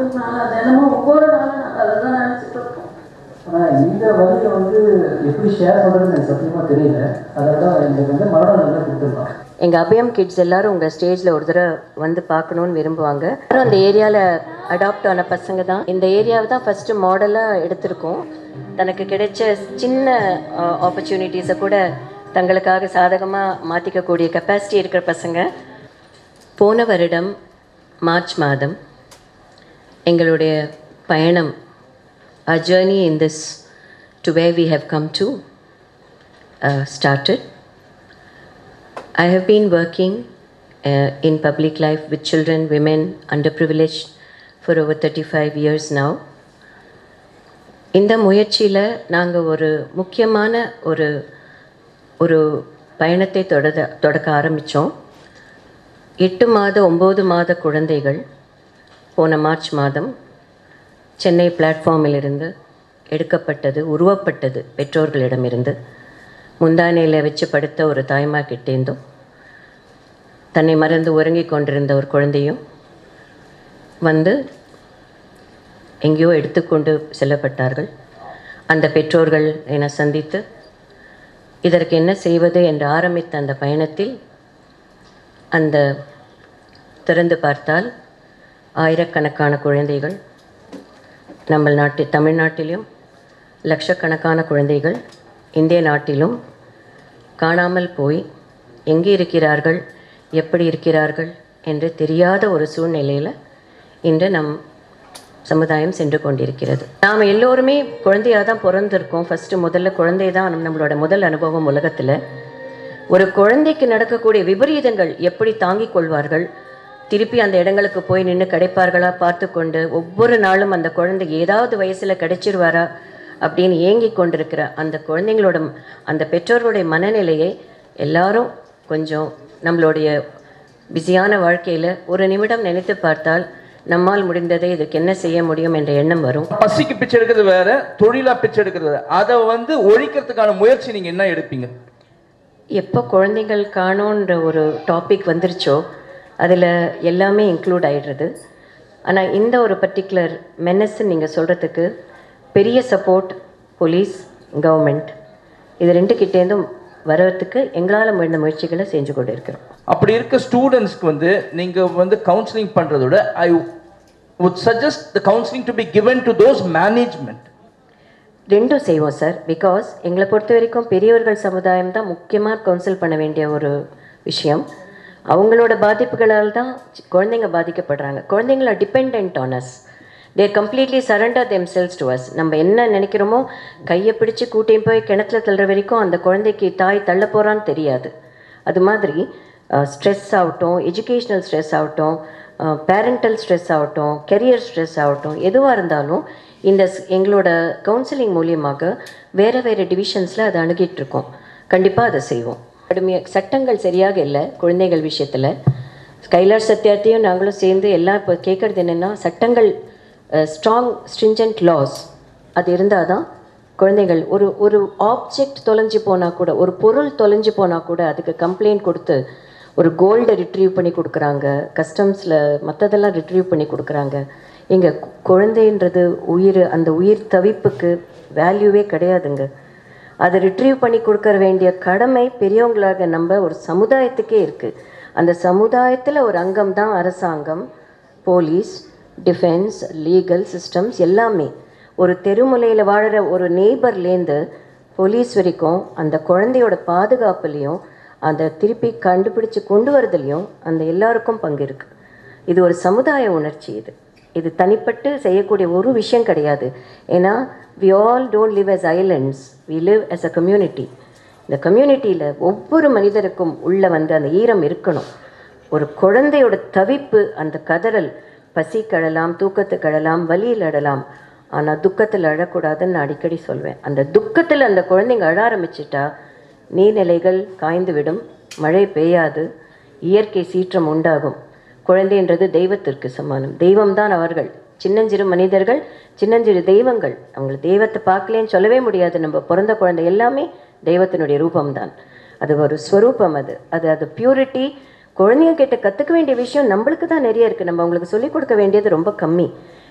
நாங்கள் தினமும் ஒவ்வொரு நாளும் நாங்கள் அதை தான் நினச்சிட்டு இருக்கோம்
ஆனால் இந்த வழியை வந்து எப்படி ஷேர் பண்ணுறதுன்னு எனக்கு சத்தியமாக தெரியல அதனால தான் எங்களுக்கு வந்து மரணம் நல்லா கொடுத்துருக்கோம்
எங்கள் அபயம் கிட்ஸ் எல்லாரும் உங்கள் ஸ்டேஜில் ஒரு தடவை வந்து பார்க்கணுன்னு விரும்புவாங்க எல்லாரும் அந்த ஏரியாவில் அடாப்ட் ஆன பசங்க தான் இந்த ஏரியாவை தான் ஃபஸ்ட்டு மாடலாக எடுத்திருக்கோம் தனக்கு கிடைச்ச சின்ன ஆப்பர்ச்சுனிட்டிஸை கூட தங்களுக்காக சாதகமாக மாற்றிக்கக்கூடிய கெப்பாசிட்டி இருக்கிற பசங்க போன வருடம் மார்ச் மாதம் எங்களுடைய பயணம் a journey in this to where we have come to uh, started. I have been working uh, in public life with children, women, underprivileged for over 35 years now. இந்த முயற்சியில் நாங்கள் ஒரு முக்கியமான ஒரு ஒரு பயணத்தை தொடர தொடக்க ஆரம்பித்தோம் எட்டு மாத ஒம்பது மாத குழந்தைகள் போன மார்ச் மாதம் சென்னை பிளாட்ஃபார்மிலிருந்து எடுக்கப்பட்டது உருவப்பட்டது பெற்றோர்களிடமிருந்து முந்தானையில் வச்சு படுத்த ஒரு தாய்மா கிட்டேந்தும் தன்னை மறந்து உறங்கிக் கொண்டிருந்த ஒரு குழந்தையும் வந்து எங்கேயோ எடுத்துக்கொண்டு செல்லப்பட்டார்கள் அந்த பெற்றோர்கள் என்னை சந்தித்து இதற்கு என்ன செய்வது என்று ஆரம்பித்த அந்த பயணத்தில் அந்த திறந்து பார்த்தால் ஆயிரக்கணக்கான குழந்தைகள் நம்ம நாட்டு தமிழ்நாட்டிலும் லட்சக்கணக்கான குழந்தைகள் இந்திய நாட்டிலும் காணாமல் போய் எங்கே இருக்கிறார்கள் எப்படி இருக்கிறார்கள் என்று தெரியாத ஒரு சூழ்நிலையில் இன்று நம் சமுதாயம் சென்று கொண்டிருக்கிறது நாம் எல்லோருமே குழந்தையாக தான் பிறந்திருக்கோம் ஃபஸ்ட்டு முதல்ல குழந்தை தான் நம்மளோட முதல் அனுபவம் உலகத்தில் ஒரு குழந்தைக்கு நடக்கக்கூடிய விபரீதங்கள் எப்படி தாங்கிக் கொள்வார்கள் திருப்பி அந்த இடங்களுக்கு போய் நின்று கிடைப்பார்களா பார்த்து கொண்டு ஒவ்வொரு நாளும் அந்த குழந்தை ஏதாவது வயசில் கிடைச்சிருவாரா அப்படின்னு ஏங்கி கொண்டிருக்கிற அந்த குழந்தைங்களோட அந்த பெற்றோர்களுடைய மனநிலையை எல்லாரும் கொஞ்சம் நம்மளுடைய பிஸியான வாழ்க்கையில் ஒரு நிமிடம் நினைத்து பார்த்தால் நம்மால் முடிந்ததை இதுக்கு என்ன செய்ய முடியும் என்ற எண்ணம் வரும்
பசிக்கு பிச்சை எடுக்கிறது வேற தொழிலா பிச்சை எடுக்கிறது வேற அதை வந்து ஒழிக்கிறதுக்கான முயற்சி நீங்க என்ன எடுப்பீங்க
எப்போ குழந்தைகள் காணோன்ற ஒரு டாபிக் வந்துருச்சோ அதில் எல்லாமே இன்க்ளூட் ஆயிடுறது ஆனால் இந்த ஒரு பர்டிகுலர் மெனஸ்ன்னு நீங்கள் சொல்கிறதுக்கு பெரிய சப்போர்ட் போலீஸ் கவர்மெண்ட் இது ரெண்டு கிட்டேருந்தும் வரத்துக்கு எங்களால் முடிந்த முயற்சிகளை செஞ்சு கொண்டு இருக்கிறோம்
அப்படி இருக்க ஸ்டூடெண்ட்ஸ்க்கு வந்து நீங்க வந்து கவுன்சிலிங் பண்றதை விட I would suggest the counselling to be given to those management
ரெண்டும் செய்வோம் சார் பிகாஸ் எங்களை பொறுத்த வரைக்கும் பெரியவர்கள் சமுதாயம் தான் முக்கியமாக கவுன்சில் பண்ண வேண்டிய ஒரு விஷயம் அவங்களோட பாதிப்புகளால் தான் சி- குழந்தைங்க பாதிக்கப்படுறாங்க குழந்தைங்கள depend on us their completely surrender them selves to us நம்ம என்ன நினைக்கிறோமோ கையை பிடிச்சு கூட்டியும் போய் கிணத்துல தள்ளுற வரைக்கும் அந்த குழந்தைக்கு தாய் தள்ள போகிறான்னு தெரியாது அது மாதிரி ஸ்ட்ரெஸ் ஆகட்டும் எஜுகேஷ்னல் ஸ்ட்ரெஸ் ஆகட்டும் பேரண்டல் ஸ்ட்ரெஸ் ஆகட்டும் கெரியர் ஸ்ட்ரெஸ் ஆகட்டும் எதுவாக இருந்தாலும் இந்த ஸ்- எங்களோட கவுன்சிலிங் மூலியமாக வேறு வேறு டிவிஷன்ஸில் அதை அணுகிட்டு இருக்கோம் கண்டிப்பாக அதை செய்வோம் கடுமையாக சட்டங்கள் சரியாக இல்லை குழந்தைகள் விஷயத்தில் கைலாஷ் சத்யார்த்தியும் நாங்களும் சேர்ந்து எல்லாம் இப்போ கேட்குறது என்னென்னா சட்டங்கள் ஸ்ட்ராங் ஸ்ட்ரிஞ்சன்ட் லாஸ் அது இருந்தால் தான் குழந்தைகள் ஒரு ஒரு ஆப்ஜெக்ட் தொலைஞ்சு போனால் கூட ஒரு பொருள் தொலைஞ்சு போனால் கூட அதுக்கு கம்ப்ளைண்ட் கொடுத்து ஒரு கோல்டை ரிட்ரீவ் பண்ணி கொடுக்குறாங்க கஸ்டம்ஸில் மற்றதெல்லாம் ரிட்ரீவ் பண்ணி கொடுக்குறாங்க எங்க கு- குழந்தைன்றது உயிர் அந்த உயிர் தவிப்புக்கு வேல்யூவே கிடையாதுங்க அதை ரிட்ரீவ் பண்ணி கொடுக்க வேண்டிய கடமை பெரியவங்களாக நம்ம ஒரு சமுதாயத்துக்கே இருக்குது அந்த சமுதாயத்தில் ஒரு அங்கம் தான் அரசாங்கம் போலீஸ் டிஃபென்ஸ் லீகல் சிஸ்டம்ஸ் எல்லாமே ஒரு தெருமுலையில் வாழுற ஒரு நெய்பர்லேருந்து போலீஸ் வரைக்கும் அந்த குழந்தையோட பாதுகாப்புலேயும் அதை திருப்பி கண்டுபிடிச்சு கொண்டு வரதுலையும் அந்த எல்லாருக்கும் பங்கு இருக்குது இது ஒரு சமுதாய உணர்ச்சி இது இது தனிப்பட்டு செய்யக்கூடிய ஒரு விஷயம் கிடையாது ஏன்னா we all don't live as islands we live as a community இந்த கம்யூனிட்டியில் ஒவ்வொரு மனிதருக்கும் உள்ள வந்து அந்த ஈரம் இருக்கணும் ஒரு குழந்தையோட தவிப்பு அந்த கதறல் பசி கழலாம் தூக்கத்து கழலாம் வலியில் அழலாம் ஆனால் துக்கத்தில் அழக்கூடாதுன்னு நான் அடிக்கடி சொல்வேன் அந்த துக்கத்தில் அந்த குழந்தைங்க அழ ஆரம்பிச்சிட்டா நீர்நிலைகள் காய்ந்து விடும் மழை பெய்யாது இயற்கை சீற்றம் உண்டாகும் குழந்தைன்றது தெய்வத்திற்கு சமானம் தெய்வம்தான் அவர்கள் சின்னஞ்சிறு மனிதர்கள் சின்னஞ்சிறு தெய்வங்கள் அவங்கள தெய்வத்தை பார்க்கலேன்னு சொல்லவே முடியாது நம்ம பிறந்த குழந்தை எல்லாமே தெய்வத்தினுடைய ரூபம்தான் அது ஒரு ஸ்வரூபம் அது அது அது பியூரிட்டி குழந்தைங்க கிட்ட கற்றுக்க வேண்டிய விஷயம் நம்மளுக்கு தான் நிறைய இருக்குது நம்ம அவங்களுக்கு சொல்லிக் கொடுக்க வேண்டியது ரொம்ப கம்மி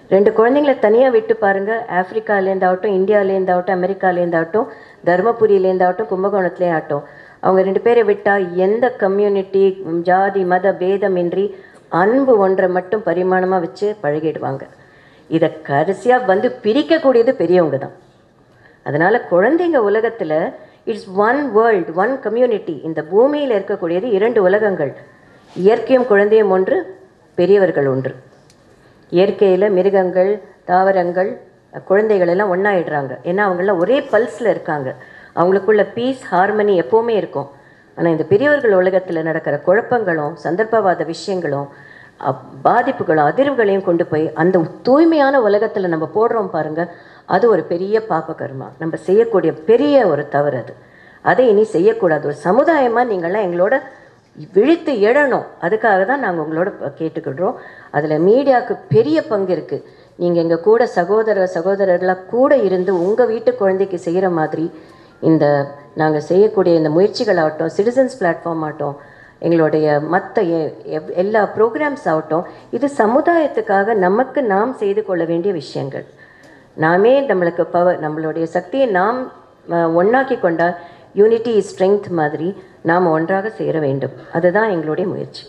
ரெண்டு குழந்தைங்கள தனியாக விட்டு பாருங்க ஆப்பிரிக்காலேருந்தாகட்டும் இந்தியாவிலேருந்தாகட்டும் அமெரிக்காலேருந்தாகட்டும் தருமபுரியிலேருந்தாகட்டும் கும்பகோணத்துலேயே ஆகட்டும் அவங்க ரெண்டு பேரை விட்டால் எந்த கம்யூனிட்டி ஜாதி மத பேதமின்றி அன்பு ஒன்றை மட்டும் பரிமாணமாக வச்சு பழகிடுவாங்க இதை கடைசியாக வந்து பிரிக்கக்கூடியது பெரியவங்க தான் அதனால் குழந்தைங்க உலகத்தில் it's one world one community இந்த பூமியில் இருக்கக்கூடியது இரண்டு உலகங்கள் இயற்கையும் குழந்தையும் ஒன்று பெரியவர்கள் ஒன்று இயற்கையில் மிருகங்கள் தாவரங்கள் குழந்தைகள் எல்லாம் ஒன்றாயிடுறாங்க ஏன்னா அவங்களாம் ஒரே பல்ஸில் இருக்காங்க அவங்களுக்குள்ள பீஸ் ஹார்மனி எப்போவுமே இருக்கும் ஆனால் இந்த பெரியவர்கள் உலகத்தில் நடக்கிற குழப்பங்களும் சந்தர்ப்பவாத விஷயங்களும் அப்- பாதிப்புகளும் அதிர்வுகளையும் கொண்டு போய் அந்த தூய்மையான உலகத்தில் நம்ம போடுறோம் பாருங்க அது ஒரு பெரிய பாப கர்மா நம்ம செய்யக்கூடிய பெரிய ஒரு தவறு அது அதை இனி செய்யக்கூடாது ஒரு சமுதாயமாக நீங்கள்லாம் எங்களோட விழித்து எழணும் அதுக்காக தான் நாங்கள் உங்களோட ப- கேட்டுக்கிடுறோம் அதில் மீடியாவுக்கு பெரிய பங்கு இருக்குது நீங்கள் எங்கள் கூட சகோதர சகோதரர்களாக கூட இருந்து உங்கள் வீட்டு குழந்தைக்கு செய்கிற மாதிரி இந்த நாங்கள் செய்யக்கூடிய இந்த முயற்சிகளாகட்டும் சிட்டிசன்ஸ் பிளாட்ஃபார்ம் ஆகட்டும் எங்களுடைய மற்ற எல்லா ப்ரோக்ராம்ஸ் ஆகட்டும் இது சமுதாயத்துக்காக நமக்கு நாம் செய்து கொள்ள வேண்டிய விஷயங்கள் நாமே நம்மளுக்கு பவர் நம்மளுடைய சக்தியை நாம் அஹ், ஒண்ணாக்கி கொண்டால் யூனிட்டி இஸ் ஸ்ட்ரென்த் மாதிரி நாம் ஒன்றாக சேர வேண்டும் அதுதான் எங்களுடைய முயற்சி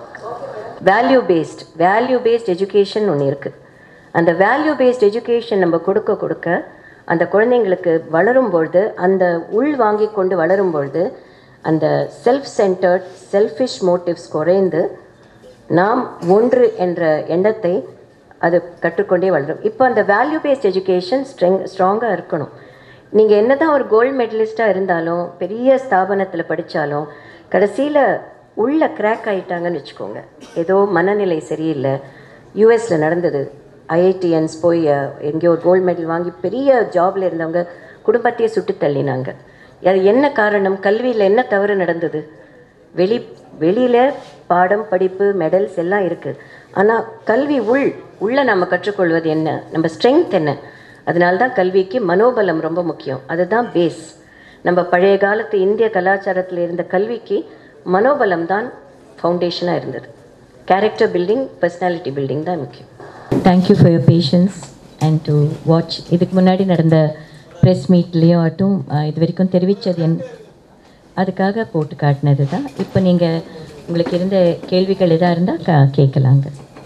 value based value based education ஒன்று இருக்குது அந்த வேல்யூ பேஸ்ட் எஜுகேஷன் நம்ம கொடுக்க கொடுக்க அந்த குழந்தைங்களுக்கு வளரும் பொழுது அந்த உள் வாங்கி கொண்டு வளரும் பொழுது அந்த செல்ஃப் சென்டர்ட் செல்ஃபிஷ் மோட்டிவ்ஸ் குறைந்து நாம் ஒன்று என்ற எண்ணத்தை அது கற்றுக்கொண்டே வளரும் இப்போ அந்த வேல்யூ பேஸ்ட் எஜுகேஷன் ஸ்ட்ரெங் ஸ்ட்ராங்காக இருக்கணும் நீங்கள் என்ன தான் ஒரு கோல்டு மெடலிஸ்ட்டாக இருந்தாலும் பெரிய ஸ்தாபனத்தில் படித்தாலும் கடைசியில் உள்ள கிராக் ஆயிட்டாங்கன்னு வச்சுக்கோங்க ஏதோ மனநிலை சரியில்லை யூஎஸில் நடந்தது ஐஐடிஎன்ஸ் போய் அஹ், எங்கேயோ ஒரு கோல்டு மெடல் வாங்கி பெரிய ஜாப்ல இருந்தவங்க குடும்பத்தையே சுட்டு தள்ளினாங்க அது என்ன காரணம் கல்வியில் என்ன தவறு நடந்தது வெளி வெளியில் பாடம் படிப்பு மெடல்ஸ் எல்லாம் இருக்குது ஆனால் கல்வி உள் உள்ள நம்ம கற்றுக்கொள்வது என்ன நம்ம ஸ்ட்ரென்த் என்ன அதனால தான் கல்விக்கு மனோபலம் ரொம்ப முக்கியம் அதுதான் பேஸ் நம்ம பழைய காலத்து இந்திய கலாச்சாரத்தில் இருந்த கல்விக்கு மனோபலம் தான் ஃபவுண்டேஷனாக இருந்தது கேரக்டர் பில்டிங் பர்சனாலிட்டி பில்டிங் தான் முக்கியம் thank you for your patience and to watch இதுக்கு முன்னாடி நடந்த ப்ரெஸ் மீட்லேயும் ஆட்டும் அஹ், இது வரைக்கும் தெரிவித்தது என் அதுக்காக போட்டு காட்டினது தான் இப்போ நீங்கள் உங்களுக்கு இருந்த கேள்விகள் எதாக இருந்தால் க கேட்கலாங்க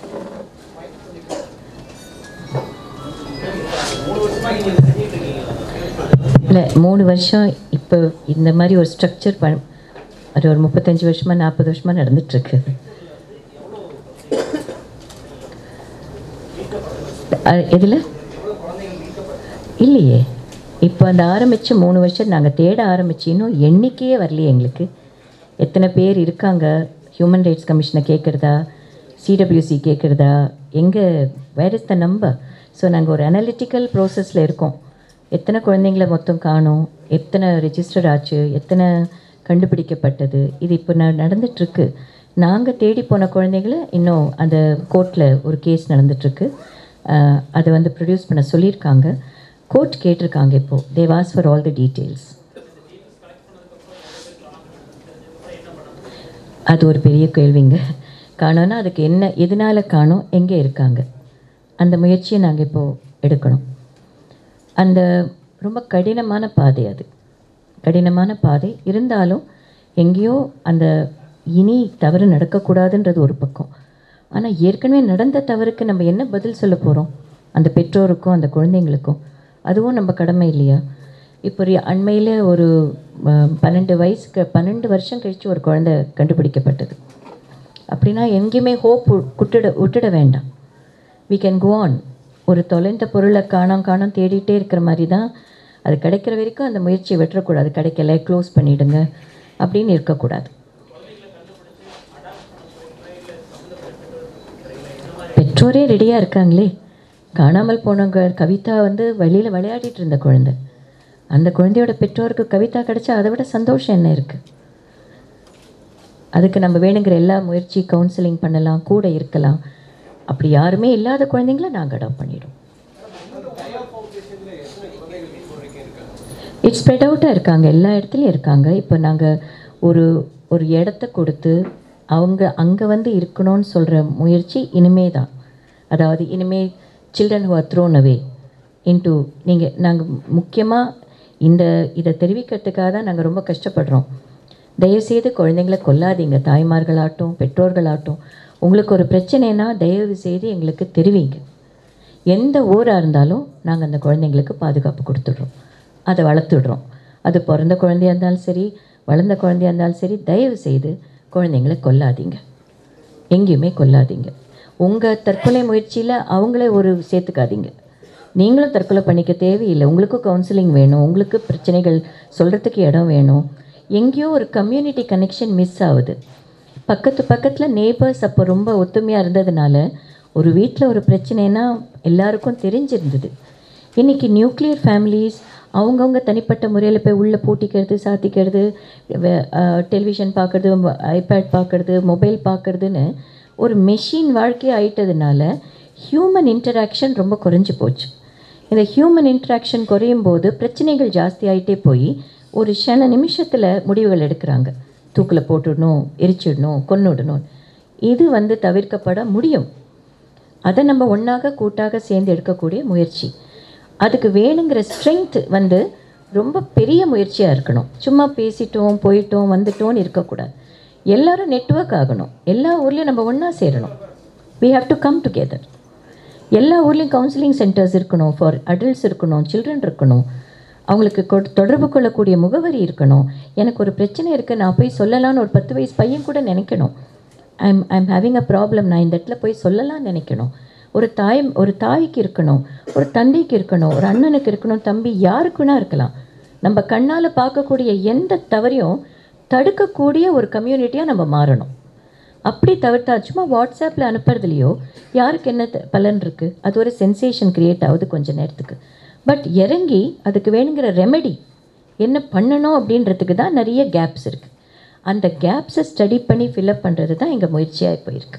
இல்லை மூணு வருஷம் இப்போ இந்த மாதிரி ஒரு ஸ்ட்ரக்சர் ப அது ஒரு முப்பத்தஞ்சு வருஷமாக நாற்பது வருஷமாக நடந்துட்டுருக்கு எதில் இல்லையே இப்போ அந்த ஆரம்பித்து மூணு வருஷம் நாங்கள் தேட ஆரம்பிச்சு இன்னும் எண்ணிக்கையே வரலையே எங்களுக்கு எத்தனை பேர் இருக்காங்க ஹியூமன் ரைட்ஸ் கமிஷனை கேட்குறதா சிடபிள்யூசி கேட்குறதா எங்கே where is the number so நாங்கள் ஒரு அனலிட்டிக்கல் ப்ரோசஸில் இருக்கோம் எத்தனை குழந்தைங்கள மொத்தம் காணோம் எத்தனை ரெஜிஸ்டர் ஆச்சு எத்தனை கண்டுபிடிக்கப்பட்டது இது இப்போ ந நடந்துட்டுருக்கு நாங்கள் தேடி போன குழந்தைங்கள இன்னும் அந்த கோர்ட்டில் ஒரு கேஸ் நடந்துட்டுருக்கு அதை வந்து ப்ரொடியூஸ் பண்ண சொல்லியிருக்காங்க கோர்ட் கேட்டிருக்காங்க இப்போது they was for all the details அது ஒரு பெரிய கேள்விங்க காணோன்னா அதுக்கு என்ன எதனால் காணோம் எங்கே இருக்காங்க அந்த முயற்சியை நாங்கள் இப்போது எடுக்கணும் அந்த ரொம்ப கடினமான பாதை அது கடினமான பாதை இருந்தாலும் எங்கேயோ அந்த இனி தவறு நடக்கக்கூடாதுன்றது ஒரு பக்கம் ஆனால் ஏற்கனவே நடந்த தவறுக்கு நம்ம என்ன பதில் சொல்ல போகிறோம் அந்த பெற்றோருக்கும் அந்த குழந்தைங்களுக்கும் அதுவும் நம்ம கடமை இல்லையா இப்போ ஒரு அண்மையில் ஒரு அஹ், பன்னெண்டு வயசுக்கு பன்னெண்டு வருஷம் கழித்து ஒரு குழந்தை கண்டுபிடிக்கப்பட்டது அப்படின்னா எங்கேயுமே ஹோப் விட்டுட விட்டுட வேண்டாம் we கேன் go on ஒரு தொலைந்த பொருளை காணோம் காணோம் தேடிட்டே இருக்கிற மாதிரி தான் அது கிடைக்கிற வரைக்கும் அந்த முயற்சியை விட்டுறக்கூடாது கிடைக்கல க்ளோஸ் பண்ணிடுங்க அப்படின்னு இருக்கக்கூடாது பெற்றோரே ரெடியாக இருக்காங்களே காணாமல் போனவங்க கவிதா வந்து வெளியில் விளையாடிட்டு இருந்த குழந்தை அந்த குழந்தையோட பெற்றோருக்கு கவிதா கிடைச்சா அதை விட சந்தோஷம் என்ன இருக்குது அதுக்கு நம்ம வேணுங்கிற எல்லா முயற்சி கவுன்சிலிங் பண்ணலாம் கூட இருக்கலாம் அப்படி யாருமே இல்லாத குழந்தைங்கள நாங்கள் அடாப்ட் பண்ணிடுவோம் இட்ஸ் ஸ்ப்ரெட் அவுட்டாக இருக்காங்க எல்லா இடத்துலையும் இருக்காங்க இப்போ நாங்கள் ஒரு ஒரு இடத்த கொடுத்து அவங்க அங்கே வந்து இருக்கணும்னு சொல்கிற முயற்சி இனிமே தான் அதாவது இனிமே children who are thrown away into நீங்கள் நாங்கள் முக்கியமாக இந்த இதை தெரிவிக்கிறதுக்காக தான் நாங்கள் ரொம்ப கஷ்டப்படுறோம் தயவுசெய்து குழந்தைங்களை கொல்லாதீங்க தாய்மார்களாகட்டும் பெற்றோர்களாகட்டும் உங்களுக்கு ஒரு பிரச்சனைனா தயவு செய்து எங்களுக்கு தெரிவிங்க எந்த ஊராக இருந்தாலும் நாங்கள் அந்த குழந்தைங்களுக்கு பாதுகாப்பு கொடுத்துட்றோம் அதை வளர்த்துடுறோம் அது பிறந்த குழந்தையா இருந்தாலும் சரி வளர்ந்த குழந்தையா இருந்தாலும் சரி தயவு செய்து குழந்தைங்களை கொல்லாதீங்க எங்கேயுமே கொல்லாதீங்க உங்கள் தற்கொலை முயற்சியில் அவங்களே ஒரு சேர்த்துக்காதீங்க நீங்களும் தற்கொலை பண்ணிக்க தேவையில்லை உங்களுக்கும் கவுன்சிலிங் வேணும் உங்களுக்கு பிரச்சனைகள் சொல்கிறதுக்கு இடம் வேணும் எங்கேயோ ஒரு கம்யூனிட்டி கனெக்ஷன் மிஸ் ஆகுது பக்கத்து பக்கத்தில் நேபர்ஸ் அப்போ ரொம்ப ஒத்துமையாக இருந்ததுனால ஒரு வீட்டில் ஒரு பிரச்சனைனா எல்லாருக்கும் தெரிஞ்சிருந்தது இன்றைக்கி நியூக்ளியர் ஃபேமிலிஸ் அவங்கவுங்க தனிப்பட்ட முறையில் போய் உள்ளே பூட்டிக்கிறது சாத்திக்கிறது டெலிவிஷன் பார்க்குறது ஐபேட் பார்க்குறது மொபைல் பார்க்குறதுன்னு ஒரு மெஷின் வாழ்க்கை ஆயிட்டதுனால ஹியூமன் இன்டராக்ஷன் ரொம்ப குறைஞ்சி போச்சு இந்த ஹியூமன் இன்ட்ராக்ஷன் குறையும் போது பிரச்சனைகள் ஜாஸ்தி ஆகிட்டே போய் ஒரு சில நிமிஷத்தில் முடிவுகள் எடுக்கிறாங்க தூக்கில் போட்டுடணும் எரிச்சிடணும் கொன்னுடணும் இது வந்து தவிர்க்கப்பட முடியும் அதை நம்ம ஒன்றாக கூட்டாக சேர்ந்து எடுக்கக்கூடிய முயற்சி அதுக்கு வேணுங்கிற ஸ்ட்ரென்த் வந்து ரொம்ப பெரிய முயற்சியாக இருக்கணும் சும்மா பேசிட்டோம் போயிட்டோம் வந்துட்டோம்னு இருக்கக்கூடாது எல்லாரும் நெட்வொர்க் ஆகணும் எல்லா ஊர்லேயும் நம்ம ஒன்றா சேரணும் we have to come together எல்லா ஊர்லேயும் கவுன்சிலிங் சென்டர்ஸ் இருக்கணும் ஃபார் அடல்ட்ஸ் இருக்கணும் சில்ட்ரன் இருக்கணும் அவங்களுக்கு கொ- தொடர்பு கொள்ளக்கூடிய முகவரி இருக்கணும் எனக்கு ஒரு பிரச்சனை இருக்குது நான் போய் சொல்லலாம்னு ஒரு பத்து வயசு பையன் கூட நினைக்கணும் I'm I'm having a problem நான் இந்த இடத்துல போய் சொல்லலாம்னு நினைக்கணும் ஒரு தாய் ஒரு தாய்க்கு இருக்கணும் ஒரு தந்தைக்கு இருக்கணும் ஒரு அண்ணனுக்கு இருக்கணும் தம்பி யாருக்குன்னா இருக்கலாம் நம்ம கண்ணால் பார்க்கக்கூடிய எந்த தவறையும் தடுக்கக்கூடிய ஒரு கம்யூனிட்டியாக நம்ம மாறணும் அப்படி தவிர்த்தா சும்மா வாட்ஸ்அப்பில் அனுப்புறதுலையோ யாருக்கு என்ன த- பலன் இருக்குது அது ஒரு சென்சேஷன் க்ரியேட் ஆகுது கொஞ்ச நேரத்துக்கு பட் இறங்கி அதுக்கு வேணுங்கிற ரெமெடி என்ன பண்ணணும் அப்படின்றதுக்கு தான் நிறைய கேப்ஸ் இருக்குது அந்த கேப்ஸை ஸ்டடி பண்ணி ஃபில்அப் பண்ணுறது தான் எங்கள் முயற்சியாக இப்போ இருக்கு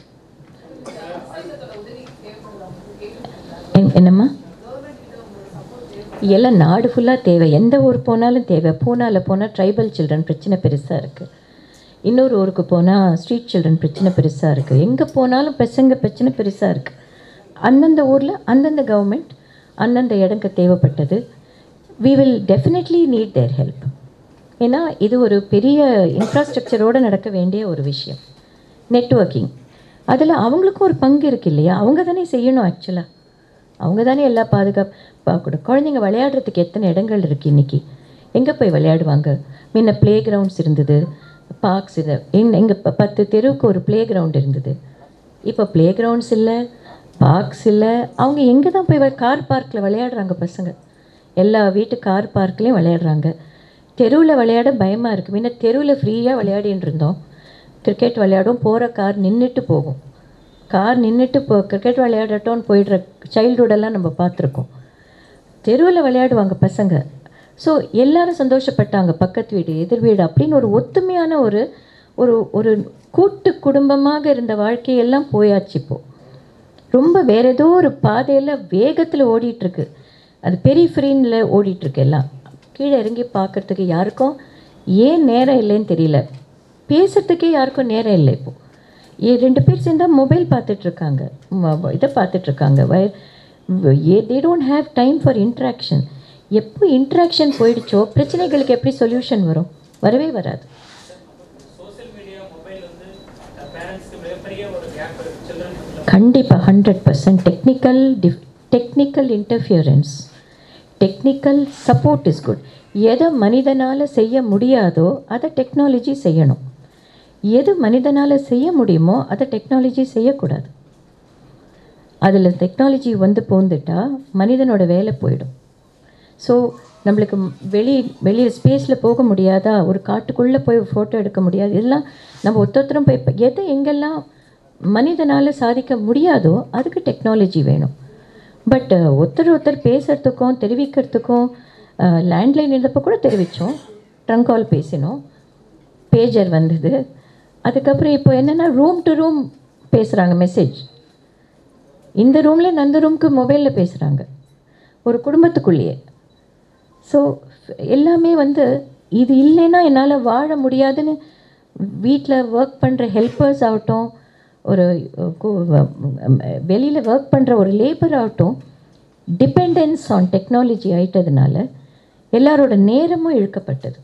என்- என்னம்மா எல்லாம் நாடு ஃபுல்லாக தேவை எந்த ஊர் போனாலும் தேவை பூனாவில் போனால் ட்ரைபல் சில்ட்ரன் பிரச்சனை பெருசாக இருக்குது இன்னொரு ஊருக்கு போனால் ஸ்ட்ரீட் சில்ட்ரன் பிரச்சனை பெருசாக இருக்குது எங்கே போனாலும் பசங்க பிரச்சனை பெருசாக இருக்குது அந்தந்த ஊரில் அந்தந்த கவர்மெண்ட் அந்தந்த இடங்க தேவைப்பட்டது we will definitely need their help ஏன்னா இது ஒரு பெரிய இன்ஃப்ராஸ்ட்ரக்சரோடு நடக்க வேண்டிய ஒரு விஷயம் நெட்வொர்க்கிங் அதில் அவங்களுக்கும் ஒரு பங்கு இருக்கு இல்லையா அவங்க தானே செய்யணும் ஆக்சுவலாக அவங்க தானே எல்லா பாதுகாப்பு பார்க்கணும் குழந்தைங்க விளையாடுறதுக்கு எத்தனை இடங்கள் இருக்குது இன்றைக்கி எங்கே போய் விளையாடுவாங்க முன்ன ப்ளே கிரவுண்ட்ஸ் இருந்தது பார்க்ஸ் இது எங் எங்கள் பத்து தெருவுக்கு ஒரு ப்ளே கிரவுண்ட் இருந்தது இப்போ ப்ளே கிரவுண்ட்ஸ் இல்லை பார்க்ஸ் இல்லை அவங்க எங்கே தான் போய் கார் பார்க்கில் விளையாடுறாங்க பசங்க எல்லா வீட்டு கார் பார்க்லேயும் விளையாடுறாங்க தெருவில் விளையாட பயமாக இருக்குது முன்ன தெருவில் ஃப்ரீயாக விளையாடின்னு இருந்தோம் கிரிக்கெட் விளையாடும் போகிற கார் நின்றுட்டு போகும் கார் நின்றுட்டு போ கிரிக்கெட் விளையாடட்டோன்னு போயிடுற சைல்டுஹுடெல்லாம் நம்ம பார்த்துருக்கோம் தெருவில் விளையாடுவாங்க பசங்க ஸோ எல்லாரும் சந்தோஷப்பட்டாங்க பக்கத்து வீடு எதிர் வீடு அப்படின்னு ஒரு ஒத்துமையான ஒரு ஒரு ஒரு கூட்டு குடும்பமாக இருந்த வாழ்க்கையெல்லாம் போயாச்சு இப்போ ரொம்ப வேற ஏதோ ஒரு பாதையில் வேகத்தில் ஓடிட்டுருக்கு அது பெரிஃப்ரீனில் ஓடிட்டுருக்கு எல்லாம் கீழே இறங்கி பார்க்கறதுக்கு யாருக்கும் ஏன் நேரம் இல்லைன்னு தெரியல பேசுறதுக்கே யாருக்கும் நேரம் இல்லை இப்போ ஏ ரெண்டு பேர் சேர்ந்தால் மொபைல் பார்த்துட்ருக்காங்க இதை பார்த்துட்ருக்காங்க வய ஏ they don't have time for interaction எப்போ இன்ட்ராக்ஷன் போயிடுச்சோ பிரச்சனைகளுக்கு எப்படி சொல்யூஷன் வரும் வரவே வராது கண்டிப்பாக ஹண்ட்ரட் பர்சன்ட் டெக்னிக்கல் டிஃப் technical interference technical support is good எதை மனிதனால் செய்ய முடியாதோ அதை டெக்னாலஜி செய்யணும் எது மனிதனால் செய்ய முடியுமோ அதை டெக்னாலஜி செய்யக்கூடாது அதில் டெக்னாலஜி வந்து போந்துட்டா மனிதனோட வேலை போயிடும் ஸோ நம்மளுக்கு வெளி வெளியே ஸ்பேஸில் போக முடியாதா ஒரு காட்டுக்குள்ளே போய் ஃபோட்டோ எடுக்க முடியாது இதெல்லாம் நம்ம ஒருத்தரும் போய் இப்ப எதை எங்கெல்லாம் மனிதனால் சாதிக்க முடியாதோ அதுக்கு டெக்னாலஜி வேணும் பட் ஒருத்தர் ஒருத்தர் பேசுகிறதுக்கும் தெரிவிக்கிறதுக்கும் லேண்ட்லைன் இருந்தப்போ கூட தெரிவித்தோம் ட்ரங்க் கால் பேசினோம் பேஜர் வந்தது அதுக்கப்புறம் இப்போ என்னென்னா ரூம் டு ரூம் பேசுகிறாங்க மெசேஜ் இந்த ரூமில் அந்த ரூமுக்கு மொபைலில் பேசுகிறாங்க ஒரு குடும்பத்துக்குள்ளேயே ஸோ எல்லாமே வந்து இது இல்லைன்னா என்னால் வாழ முடியாதுன்னு வீட்டில் ஒர்க் பண்ணுற ஹெல்ப்பர்ஸ் ஆகட்டும் ஒரு வெளியில் ஒர்க் பண்ணுற ஒரு லேபர் ஆகட்டும் டிபெண்டன்ஸ் ஆன் டெக்னாலஜி ஆயிட்டதுனால எல்லாரோட நேரமும் இழுக்கப்பட்டது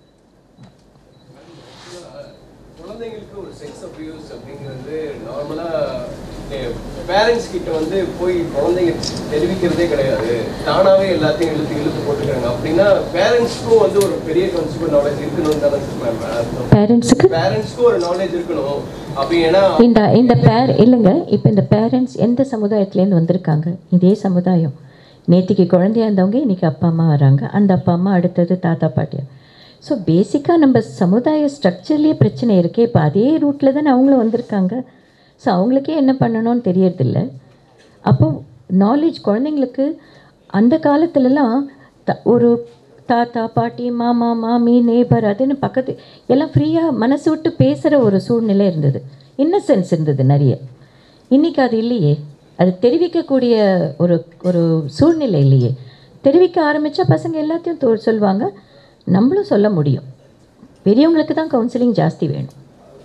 குழந்தைங்களுக்கு ஒரு செக்ஸ் அபியூஸ் அப்படிங்கிறது நார்மலாக பேரண்ட்ஸ் கிட்ட வந்து போய் குழந்தைங்க தெரிவிக்கிறதே கிடையாது தானாவே எல்லாத்தையும் இழுத்து இழுத்து போட்டுக்கிறாங்க அப்படின்னா பேரண்ட்ஸ்க்கும் வந்து ஒரு பெரிய கன்சூமர் நாலேஜ் இருக்கணும் தானே அர்த்தம்
பேரண்ட்ஸுக்கு
பேரண்ட்ஸ்க்கும் ஒரு நாலேஜ் இருக்கணும் அப்படி ஏன்னா
இந்த இந்த பேர் இல்லைங்க இப்போ இந்த பேரண்ட்ஸ் எந்த சமுதாயத்துலேருந்து வந்திருக்காங்க இதே சமுதாயம் நேத்திக்கு குழந்தையா இருந்தவங்க இன்னைக்கு அப்பா அம்மா வராங்க அந்த அப்பா அம்மா அடுத்தது தாத்தா பாட்டியா ஸோ பேசிக்காக நம்ம சமுதாய ஸ்ட்ரக்சர்லேயே பிரச்சனை இருக்கே இப்போ அதே ரூட்டில் தானே அவங்களும் வந்திருக்காங்க ஸோ அவங்களுக்கே என்ன பண்ணணும்னு தெரியறதில்ல அப்போது நாலேஜ் குழந்தைங்களுக்கு அந்த காலத்துலலாம் த ஒரு தாத்தா பாட்டி மாமா மாமி நேபர் அதுன்னு பக்கத்து எல்லாம் ஃப்ரீயாக மனசு விட்டு பேசுகிற ஒரு சூழ்நிலை இருந்தது இன்னசென்ஸ் இருந்தது நிறைய இன்றைக்கி அது இல்லையே அது தெரிவிக்கக்கூடிய ஒரு ஒரு சூழ்நிலை இல்லையே தெரிவிக்க ஆரம்பித்தா பசங்க எல்லாத்தையும் தோ சொல்லுவாங்க நம்மளும் சொல்ல முடியும் பெரியவங்களுக்கு தான் கவுன்சிலிங் ஜாஸ்தி வேணும்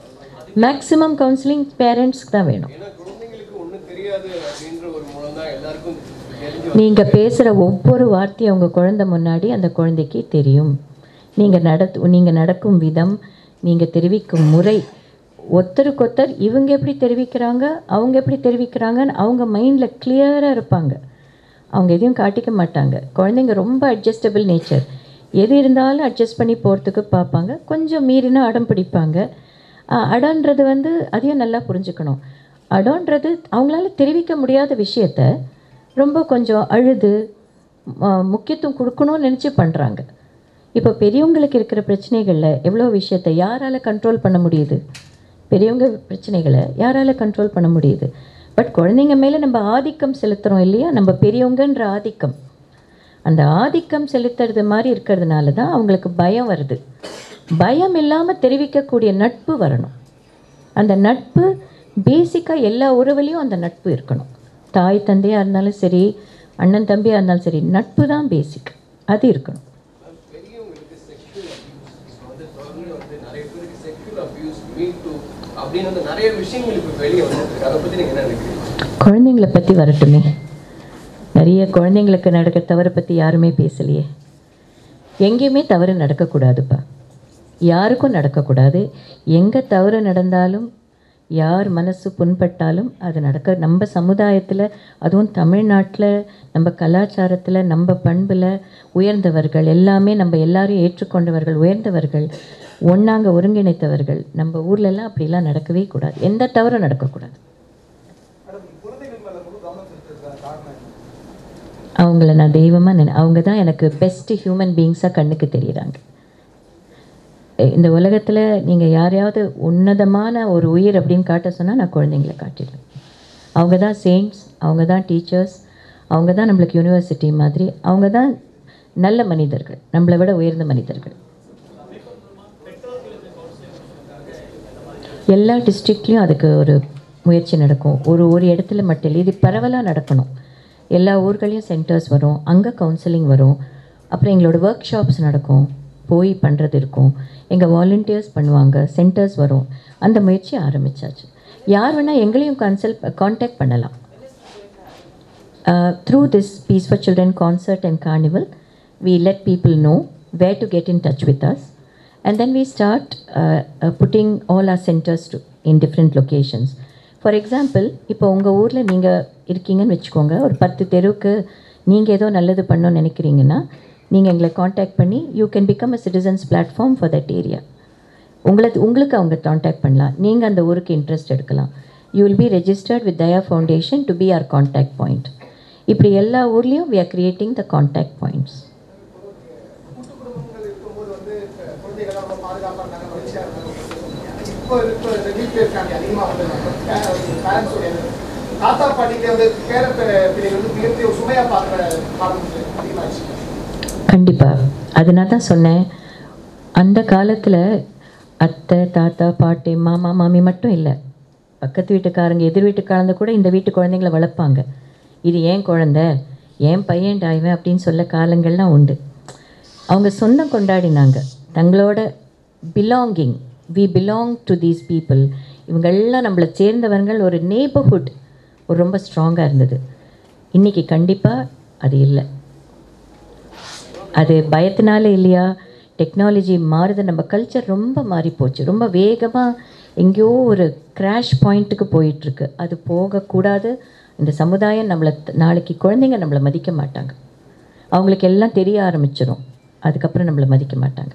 மேக்ஸிமம் கவுன்சிலிங் பேரண்ட்ஸ்க்கு தான் வேணும்
ஏன்னா குழந்தைங்களுக்கு ஒன்றும் தெரியாது அப்படின்ற ஒரு மூலம் தான் எல்லாருக்கும் தெரிஞ்சு
நீங்கள் பேசுகிற ஒவ்வொரு வார்த்தையும் உங்கள் குழந்தை முன்னாடி அந்த குழந்தைக்கு தெரியும் நீங்கள் நடத்து நீங்கள் நடக்கும் விதம் நீங்கள் தெரிவிக்கும் முறை ஒருத்தருக்கொத்தர் இவங்க எப்படி தெரிவிக்கிறாங்க அவங்க எப்படி தெரிவிக்கிறாங்கன்னு அவங்க மைண்டில் கிளியராக இருப்பாங்க அவங்க எதையும் காட்டிக்க மாட்டாங்க குழந்தைங்க ரொம்ப அட்ஜஸ்டபிள் நேச்சர் எது இருந்தாலும் அட்ஜஸ்ட் பண்ணி போகிறதுக்கு பார்ப்பாங்க கொஞ்சம் மீறினா அடம் பிடிப்பாங்க அஹ் அடன்றது வந்து அதையும் நல்லா புரிஞ்சுக்கணும் அடன்றது அவங்களால தெரிவிக்க முடியாத விஷயத்த ரொம்ப கொஞ்சம் அழுது ம- முக்கியத்துவம் கொடுக்கணும்னு நினச்சி பண்ணுறாங்க இப்போ பெரியவங்களுக்கு இருக்கிற பிரச்சனைகளில் எவ்வளோ விஷயத்தை யாரால் கண்ட்ரோல் பண்ண முடியுது பெரியவங்க பிரச்சனைகளை யாரால் கண்ட்ரோல் பண்ண முடியுது பட் குழந்தைங்க மேலே நம்ம ஆதிக்கம் செலுத்துகிறோம் இல்லையா நம்ம பெரியவங்கன்ற ஆதிக்கம் அந்த ஆதிக்கம் செலுத்துறது மாதிரி இருக்கிறதுனால தான் அவங்களுக்கு பயம் வருது பயம் இல்லாமல் தெரிவிக்கக்கூடிய நட்பு வரணும் அந்த நட்பு பேசிக்காக எல்லா உறவுலையும் அந்த நட்பு இருக்கணும் தாய் தந்தையாக இருந்தாலும் சரி அண்ணன் தம்பியாக இருந்தாலும் சரி நட்பு தான் பேசிக் அது இருக்கணும்
பெரியவங்களுக்கு செக்ஷுவல் அபியூஸ் வந்து தொடர்ந்து வந்து நிறைய பேருக்கு செக்ஷுவல் அபியூஸ் மீட் டு அப்படின்னு வந்து நிறைய விஷயங்கள் இப்போ வெளியே வந்துட்டு இருக்கு அதை பற்றி நீங்கள் என்ன நினைக்கிறீங்க
குழந்தைங்களை பற்றி வரட்டுமே நிறைய குழந்தைங்களுக்கு நடக்கிற தவறை பற்றி யாருமே பேசலையே எங்கேயுமே தவறு நடக்கக்கூடாதுப்பா யாருக்கும் நடக்கக்கூடாது எங்கே தவறு நடந்தாலும் யார் மனசு புண்பட்டாலும் அது நடக்க நம்ம சமுதாயத்தில் அதுவும் தமிழ்நாட்டில் நம்ம கலாச்சாரத்தில் நம்ம பண்பில் உயர்ந்தவர்கள் எல்லாமே நம்ம எல்லாரையும் ஏற்றுக்கொண்டவர்கள் உயர்ந்தவர்கள் ஒன்றாங்க ஒருங்கிணைத்தவர்கள் நம்ம ஊர்லெல்லாம் அப்படிலாம் நடக்கவே கூடாது எந்த தவறும் நடக்கக்கூடாது அவங்கள நான் தெய்வமாக நினை அவங்க தான் எனக்கு பெஸ்ட் ஹியூமன் பீயிங்ஸாக கண்ணுக்கு தெரியுறாங்க இந்த உலகத்தில் நீங்கள் யாரையாவது உன்னதமான ஒரு உயிர் அப்படின்னு காட்ட சொன்னால் நான் குழந்தைங்கள காட்டிடுவேன் அவங்க தான் செயின்ட்ஸ் அவங்க தான் டீச்சர்ஸ் அவங்க தான் நம்மளுக்கு யூனிவர்சிட்டி மாதிரி அவங்க தான் நல்ல மனிதர்கள் நம்மளை விட உயர்ந்த மனிதர்கள் எல்லா டிஸ்ட்ரிக்ட்லேயும் அதுக்கு ஒரு முயற்சி நடக்கும் ஒரு ஒரு இடத்துல மட்டும் இல்லை இது பரவலாக நடக்கணும் எல்லா ஊர்களையும் சென்டர்ஸ் வரும் அங்கே கவுன்சிலிங் வரும் அப்புறம் எங்களோட ஒர்க் ஷாப்ஸ் நடக்கும் போய் பண்ணுறது இருக்கும் எங்கள் வாலண்டியர்ஸ் பண்ணுவாங்க சென்டர்ஸ் வரும் அந்த முயற்சி ஆரம்பிச்சாச்சு யார் வேணால் எங்களையும் கன்சல்ட் காண்டாக்ட் பண்ணலாம் through this Peace for Children concert and carnival, we let people know where to get in touch with us. And then we start uh, uh, putting all our centers to, in different locations. For example இப்போ உங்கள் ஊரில் நீங்கள் இருக்கீங்கன்னு வச்சுக்கோங்க ஒரு பத்து தெருவுக்கு நீங்கள் ஏதோ நல்லது பண்ணணும்னு நினைக்கிறீங்கன்னா நீங்கள் எங்களை காண்டாக்ட் பண்ணி you can become a citizens platform for that area உங்களை உங்களுக்கு அவங்க காண்டாக்ட் பண்ணலாம் நீங்கள் அந்த ஊருக்கு இன்ட்ரெஸ்ட் எடுக்கலாம் you will be registered with Daya foundation to be our contact point இப்படி எல்லா ஊர்லேயும் we are creating the contact points
இப்போ இப்போ இந்த நியூக்ளியர் ஃபேமிலி அதிகமாக வந்து பேரண்ட்ஸோடைய தாத்தா பாட்டிகிட்ட வந்து பேர பிள்ளைகள் வந்து மிகப்பெரிய ஒரு சுமையாக பார்க்குற காலம் வந்து அதிகமாகிடுச்சு
கண்டிப்பாக அது நான் தான் சொன்னேன் அந்த காலத்தில் அத்தை தாத்தா பாட்டி மாமா மாமி மட்டும் இல்லை பக்கத்து வீட்டுக்காரங்க எதிர் வீட்டுக்காரங்க கூட இந்த வீட்டு குழந்தைங்கள வளர்ப்பாங்க இது ஏன் குழந்தை ஏன் பையன் டாய்வன் அப்படின்னு சொல்ல காலங்கள்லாம் உண்டு அவங்க சொந்தம் கொண்டாடினாங்க தங்களோட belonging we belong to these people இவங்கெல்லாம் நம்மளை சேர்ந்தவர்கள் ஒரு நெய்பர்ஹுட் ஒரு ரொம்ப ஸ்ட்ராங்காக இருந்தது இன்றைக்கி கண்டிப்பாக அது இல்லை அது பயத்தினால இல்லையா டெக்னாலஜி மாறுது நம்ம கல்ச்சர் ரொம்ப மாறி போச்சு ரொம்ப வேகமாக எங்கேயோ ஒரு கிராஷ் பாயிண்ட்டுக்கு போயிட்டுருக்கு அது போகக்கூடாது இந்த சமுதாயம் நம்மளை த- நாளைக்கு குழந்தைங்க நம்மளை மதிக்க மாட்டாங்க அவங்களுக்கு எல்லாம் தெரிய ஆரம்பிச்சிடும் அதுக்கப்புறம் நம்மளை மதிக்க மாட்டாங்க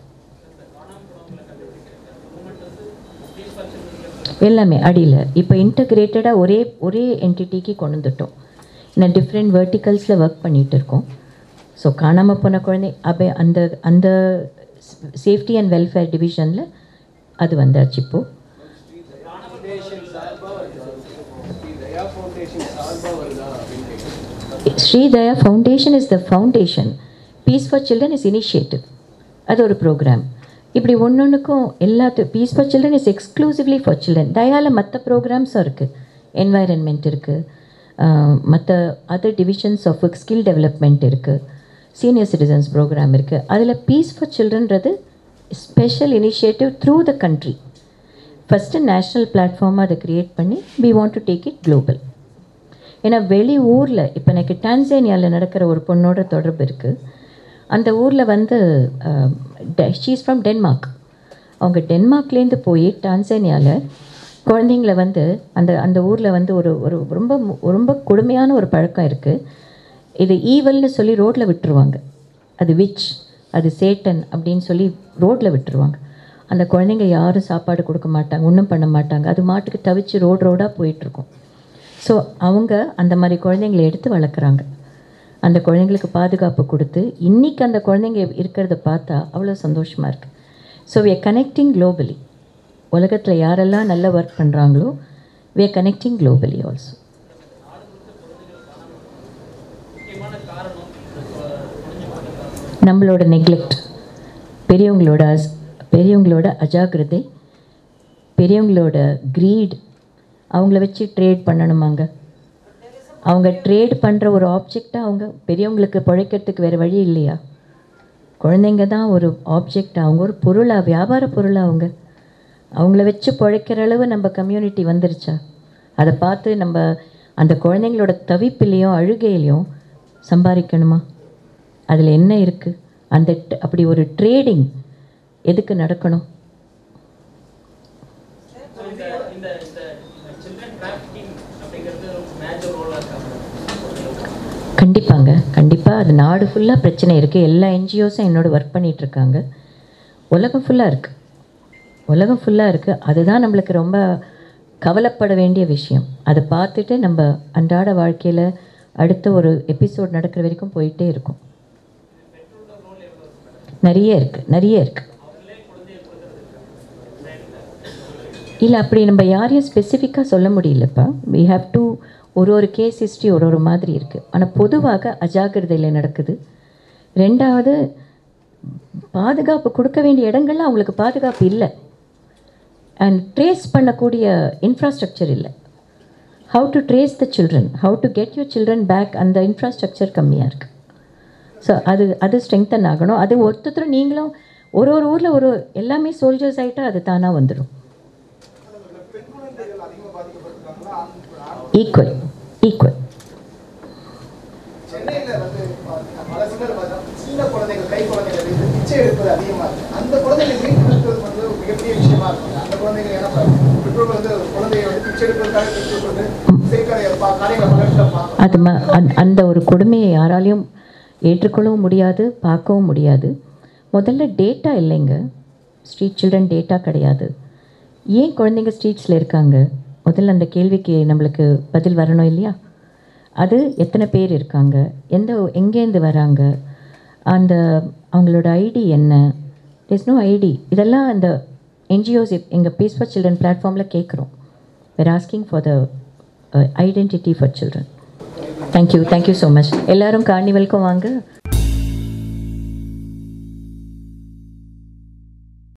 எல்லாமே அடியில் இப்போ இன்டகிரேட்டடாக ஒரே ஒரே என்டிட்டிக்கு கொண்டு வந்துட்டோம் நான் டிஃப்ரெண்ட் வெர்டிகல்ஸில் ஒர்க் பண்ணிகிட்டு இருக்கோம் ஸோ காணாமல் போன குழந்தை அப்போ அந்த அந்த சேஃப்டி அண்ட் வெல்ஃபேர் டிவிஷனில் அது வந்தாச்சு இப்போது
ஃபவுண்டேஷன் சார்பா வருதா ஸ்ரீ தயா ஃபவுண்டேஷன் சார்பா வருதா அப்படின்னு கேட்குறேன்
Shri Daya foundation is the foundation peace for children is initiative அது ஒரு ப்ரோக்ராம் இப்படி ஒன்றொன்றுக்கும் எல்லாத்து peace for children is exclusively for children தயாவில் மற்ற ப்ரோக்ராம்ஸும் இருக்குது என்வாயரன்மெண்ட் இருக்குது மற்ற other divisions of skill development இருக்குது சீனியர் சிட்டிசன்ஸ் ப்ரோக்ராம் இருக்குது அதில் பீஸ் ஃபார் சில்ட்ரன்றது special initiative through the country first national பிளாட்ஃபார்மாக அதை க்ரியேட் பண்ணி we want to take it global ஏன்னா வெளி ஊரில் இப்போ எனக்கு டான்சேனியாவில் நடக்கிற ஒரு பொண்ணோட தொடர்பு இருக்குது அந்த ஊரில் வந்து ஷீஸ் ஃப்ரம் டென்மார்க் அவங்க டென்மார்க்லேருந்து போய் டான்சேனியாவில் குழந்தைங்கள வந்து அந்த அந்த ஊரில் வந்து ஒரு ஒரு ரொம்ப மு- ரொம்ப கொடுமையான ஒரு பழக்கம் இருக்குது இது ஈவல்னு சொல்லி ரோட்டில் விட்டுருவாங்க அது விச் அது சேட்டன் அப்படின்னு சொல்லி ரோட்டில் விட்டுருவாங்க அந்த குழந்தைங்க யாரும் சாப்பாடு கொடுக்க மாட்டாங்க ஒன்றும் பண்ண மாட்டாங்க அது மாட்டுக்கு தவிச்சு ரோடு ரோடாக போயிட்டுருக்கும் ஸோ அவங்க அந்த மாதிரி குழந்தைங்களை எடுத்து வளர்க்குறாங்க அந்த குழந்தைங்களுக்கு பாதுகாப்பு கொடுத்து இன்றைக்கி அந்த குழந்தைங்க இருக்கிறத பார்த்தா அவ்வளோ சந்தோஷமாக இருக்குது so we are connecting globally உலகத்தில் யாரெல்லாம் நல்ல ஒர்க் பண்ணுறாங்களோ we are connecting globally also நம்மளோட நெக்லெக்ட் பெரியவங்களோட அஸ்- பெரியவங்களோட அஜாக்கிரதை பெரியவங்களோட க்ரீட் அவங்கள வச்சு ட்ரேட் பண்ணணுமாங்க அவங்க ட்ரேட் பண்ணுற ஒரு ஆப்ஜெக்டை அவங்க பெரியவங்களுக்கு பிழைக்கிறதுக்கு வேறு வழி இல்லையா குழந்தைங்க தான் ஒரு ஆப்ஜெக்ட் அவங்க ஒரு பொருளா வியாபார பொருளா அவங்க அவங்கள வச்சு பிழைக்கிற அளவு நம்ம கம்யூனிட்டி வந்துருச்சா அதை பார்த்து நம்ம அந்த குழந்தைங்களோட தவிப்பிலையும் அழுகையிலையும் சம்பாதிக்கணுமா அதில் என்ன இருக்குது அந்த ட- அப்படி ஒரு ட்ரேடிங் எதுக்கு நடக்கணும் கண்டிப்பாங்க கண்டிப்பாக அது நாடு ஃபுல்லாக பிரச்சனை இருக்குது எல்லா என்ஜிஓஸும் என்னோட ஒர்க் பண்ணிகிட்ருக்காங்க உலகம் ஃபுல்லாக இருக்குது உலகம் ஃபுல்லாக இருக்குது அதுதான் நம்மளுக்கு ரொம்ப கவலைப்பட வேண்டிய விஷயம் அதை பார்த்துட்டு நம்ம அன்றாட வாழ்க்கையில் அடுத்த ஒரு எபிசோட் நடக்கிற வரைக்கும் போயிட்டே இருக்கும் நிறைய இருக்குது நிறைய இருக்குது இல்லை அப்படி நம்ம யாரையும் ஸ்பெசிஃபிக்காக சொல்ல முடியலப்பா we have to ஒரு ஒரு கேஸ் ஹிஸ்ட்ரி ஒரு ஒரு மாதிரி இருக்குது ஆனால் பொதுவாக அஜாக்கிரதையில் நடக்குது ரெண்டாவது பாதுகாப்பு கொடுக்க வேண்டிய இடங்கள்ல அவங்களுக்கு பாதுகாப்பு இல்லை அண்ட் ட்ரேஸ் பண்ணக்கூடிய இன்ஃப்ராஸ்ட்ரக்சர் இல்லை how to trace the children how to get your children back அந்த இன்ஃப்ராஸ்ட்ரக்சர் கம்மியாக இருக்குது ஸோ அது அது ஸ்ட்ரெங்தன் ஆகணும் அது ஒருத்தரும் நீங்களும் ஒரு ஒரு ஊரில் ஒரு எல்லாமே சோல்ஜர்ஸ் ஆகிட்டா அது தானாக வந்துடும் ஈக்குவல் ஈக்குவல்
சென்னையில வந்து பாத்தீங்கன்னா, பல சிலர் பார்த்தா சின்ன குழந்தைகள் கை குழந்தைகள் வந்து பிச்சை எடுப்பது அதிகமா இருக்கு அந்த குழந்தைகளை மீட்டு நிறுத்துவது வந்து ஒரு மிகப்பெரிய விஷயமா இருக்கும் அந்த குழந்தைகள் ஏன்னா பெற்றோர்கள் வந்து குழந்தையை வந்து பிச்சை எடுப்பதற்காக பெற்றோர்கள் வந்து செய்கிற பா- காரியங்களை பலர்கிட்ட பார்க்கணும்
அது ம அந்த- அந்த ஒரு கொடுமையை யாராலையும் ஏற்றுக்கொள்ளவும் முடியாது பார்க்கவும் முடியாது முதல்ல டேட்டா இல்லைங்க ஸ்ட்ரீட் சில்ட்ரன் டேட்டா கிடையாது ஏன் குழந்தைங்க ஸ்ட்ரீட்ஸில் இருக்காங்க முதல்ல அந்த கேள்விக்கு நம்மளுக்கு பதில் வரணும் இல்லையா அது எத்தனை பேர் இருக்காங்க எந்த எங்கேருந்து வராங்க அந்த அவங்களோட ஐடி என்ன there's நோ ஐடி இதெல்லாம் அந்த என்ஜிஓஸ் எங்கள் பீஸ் ஃபார் சில்ட்ரன் பிளாட்ஃபார்மில் கேட்குறோம் we're asking for the identity for children thank you thank you so much எல்லாரும் கார்னிவலுக்கும் வாங்க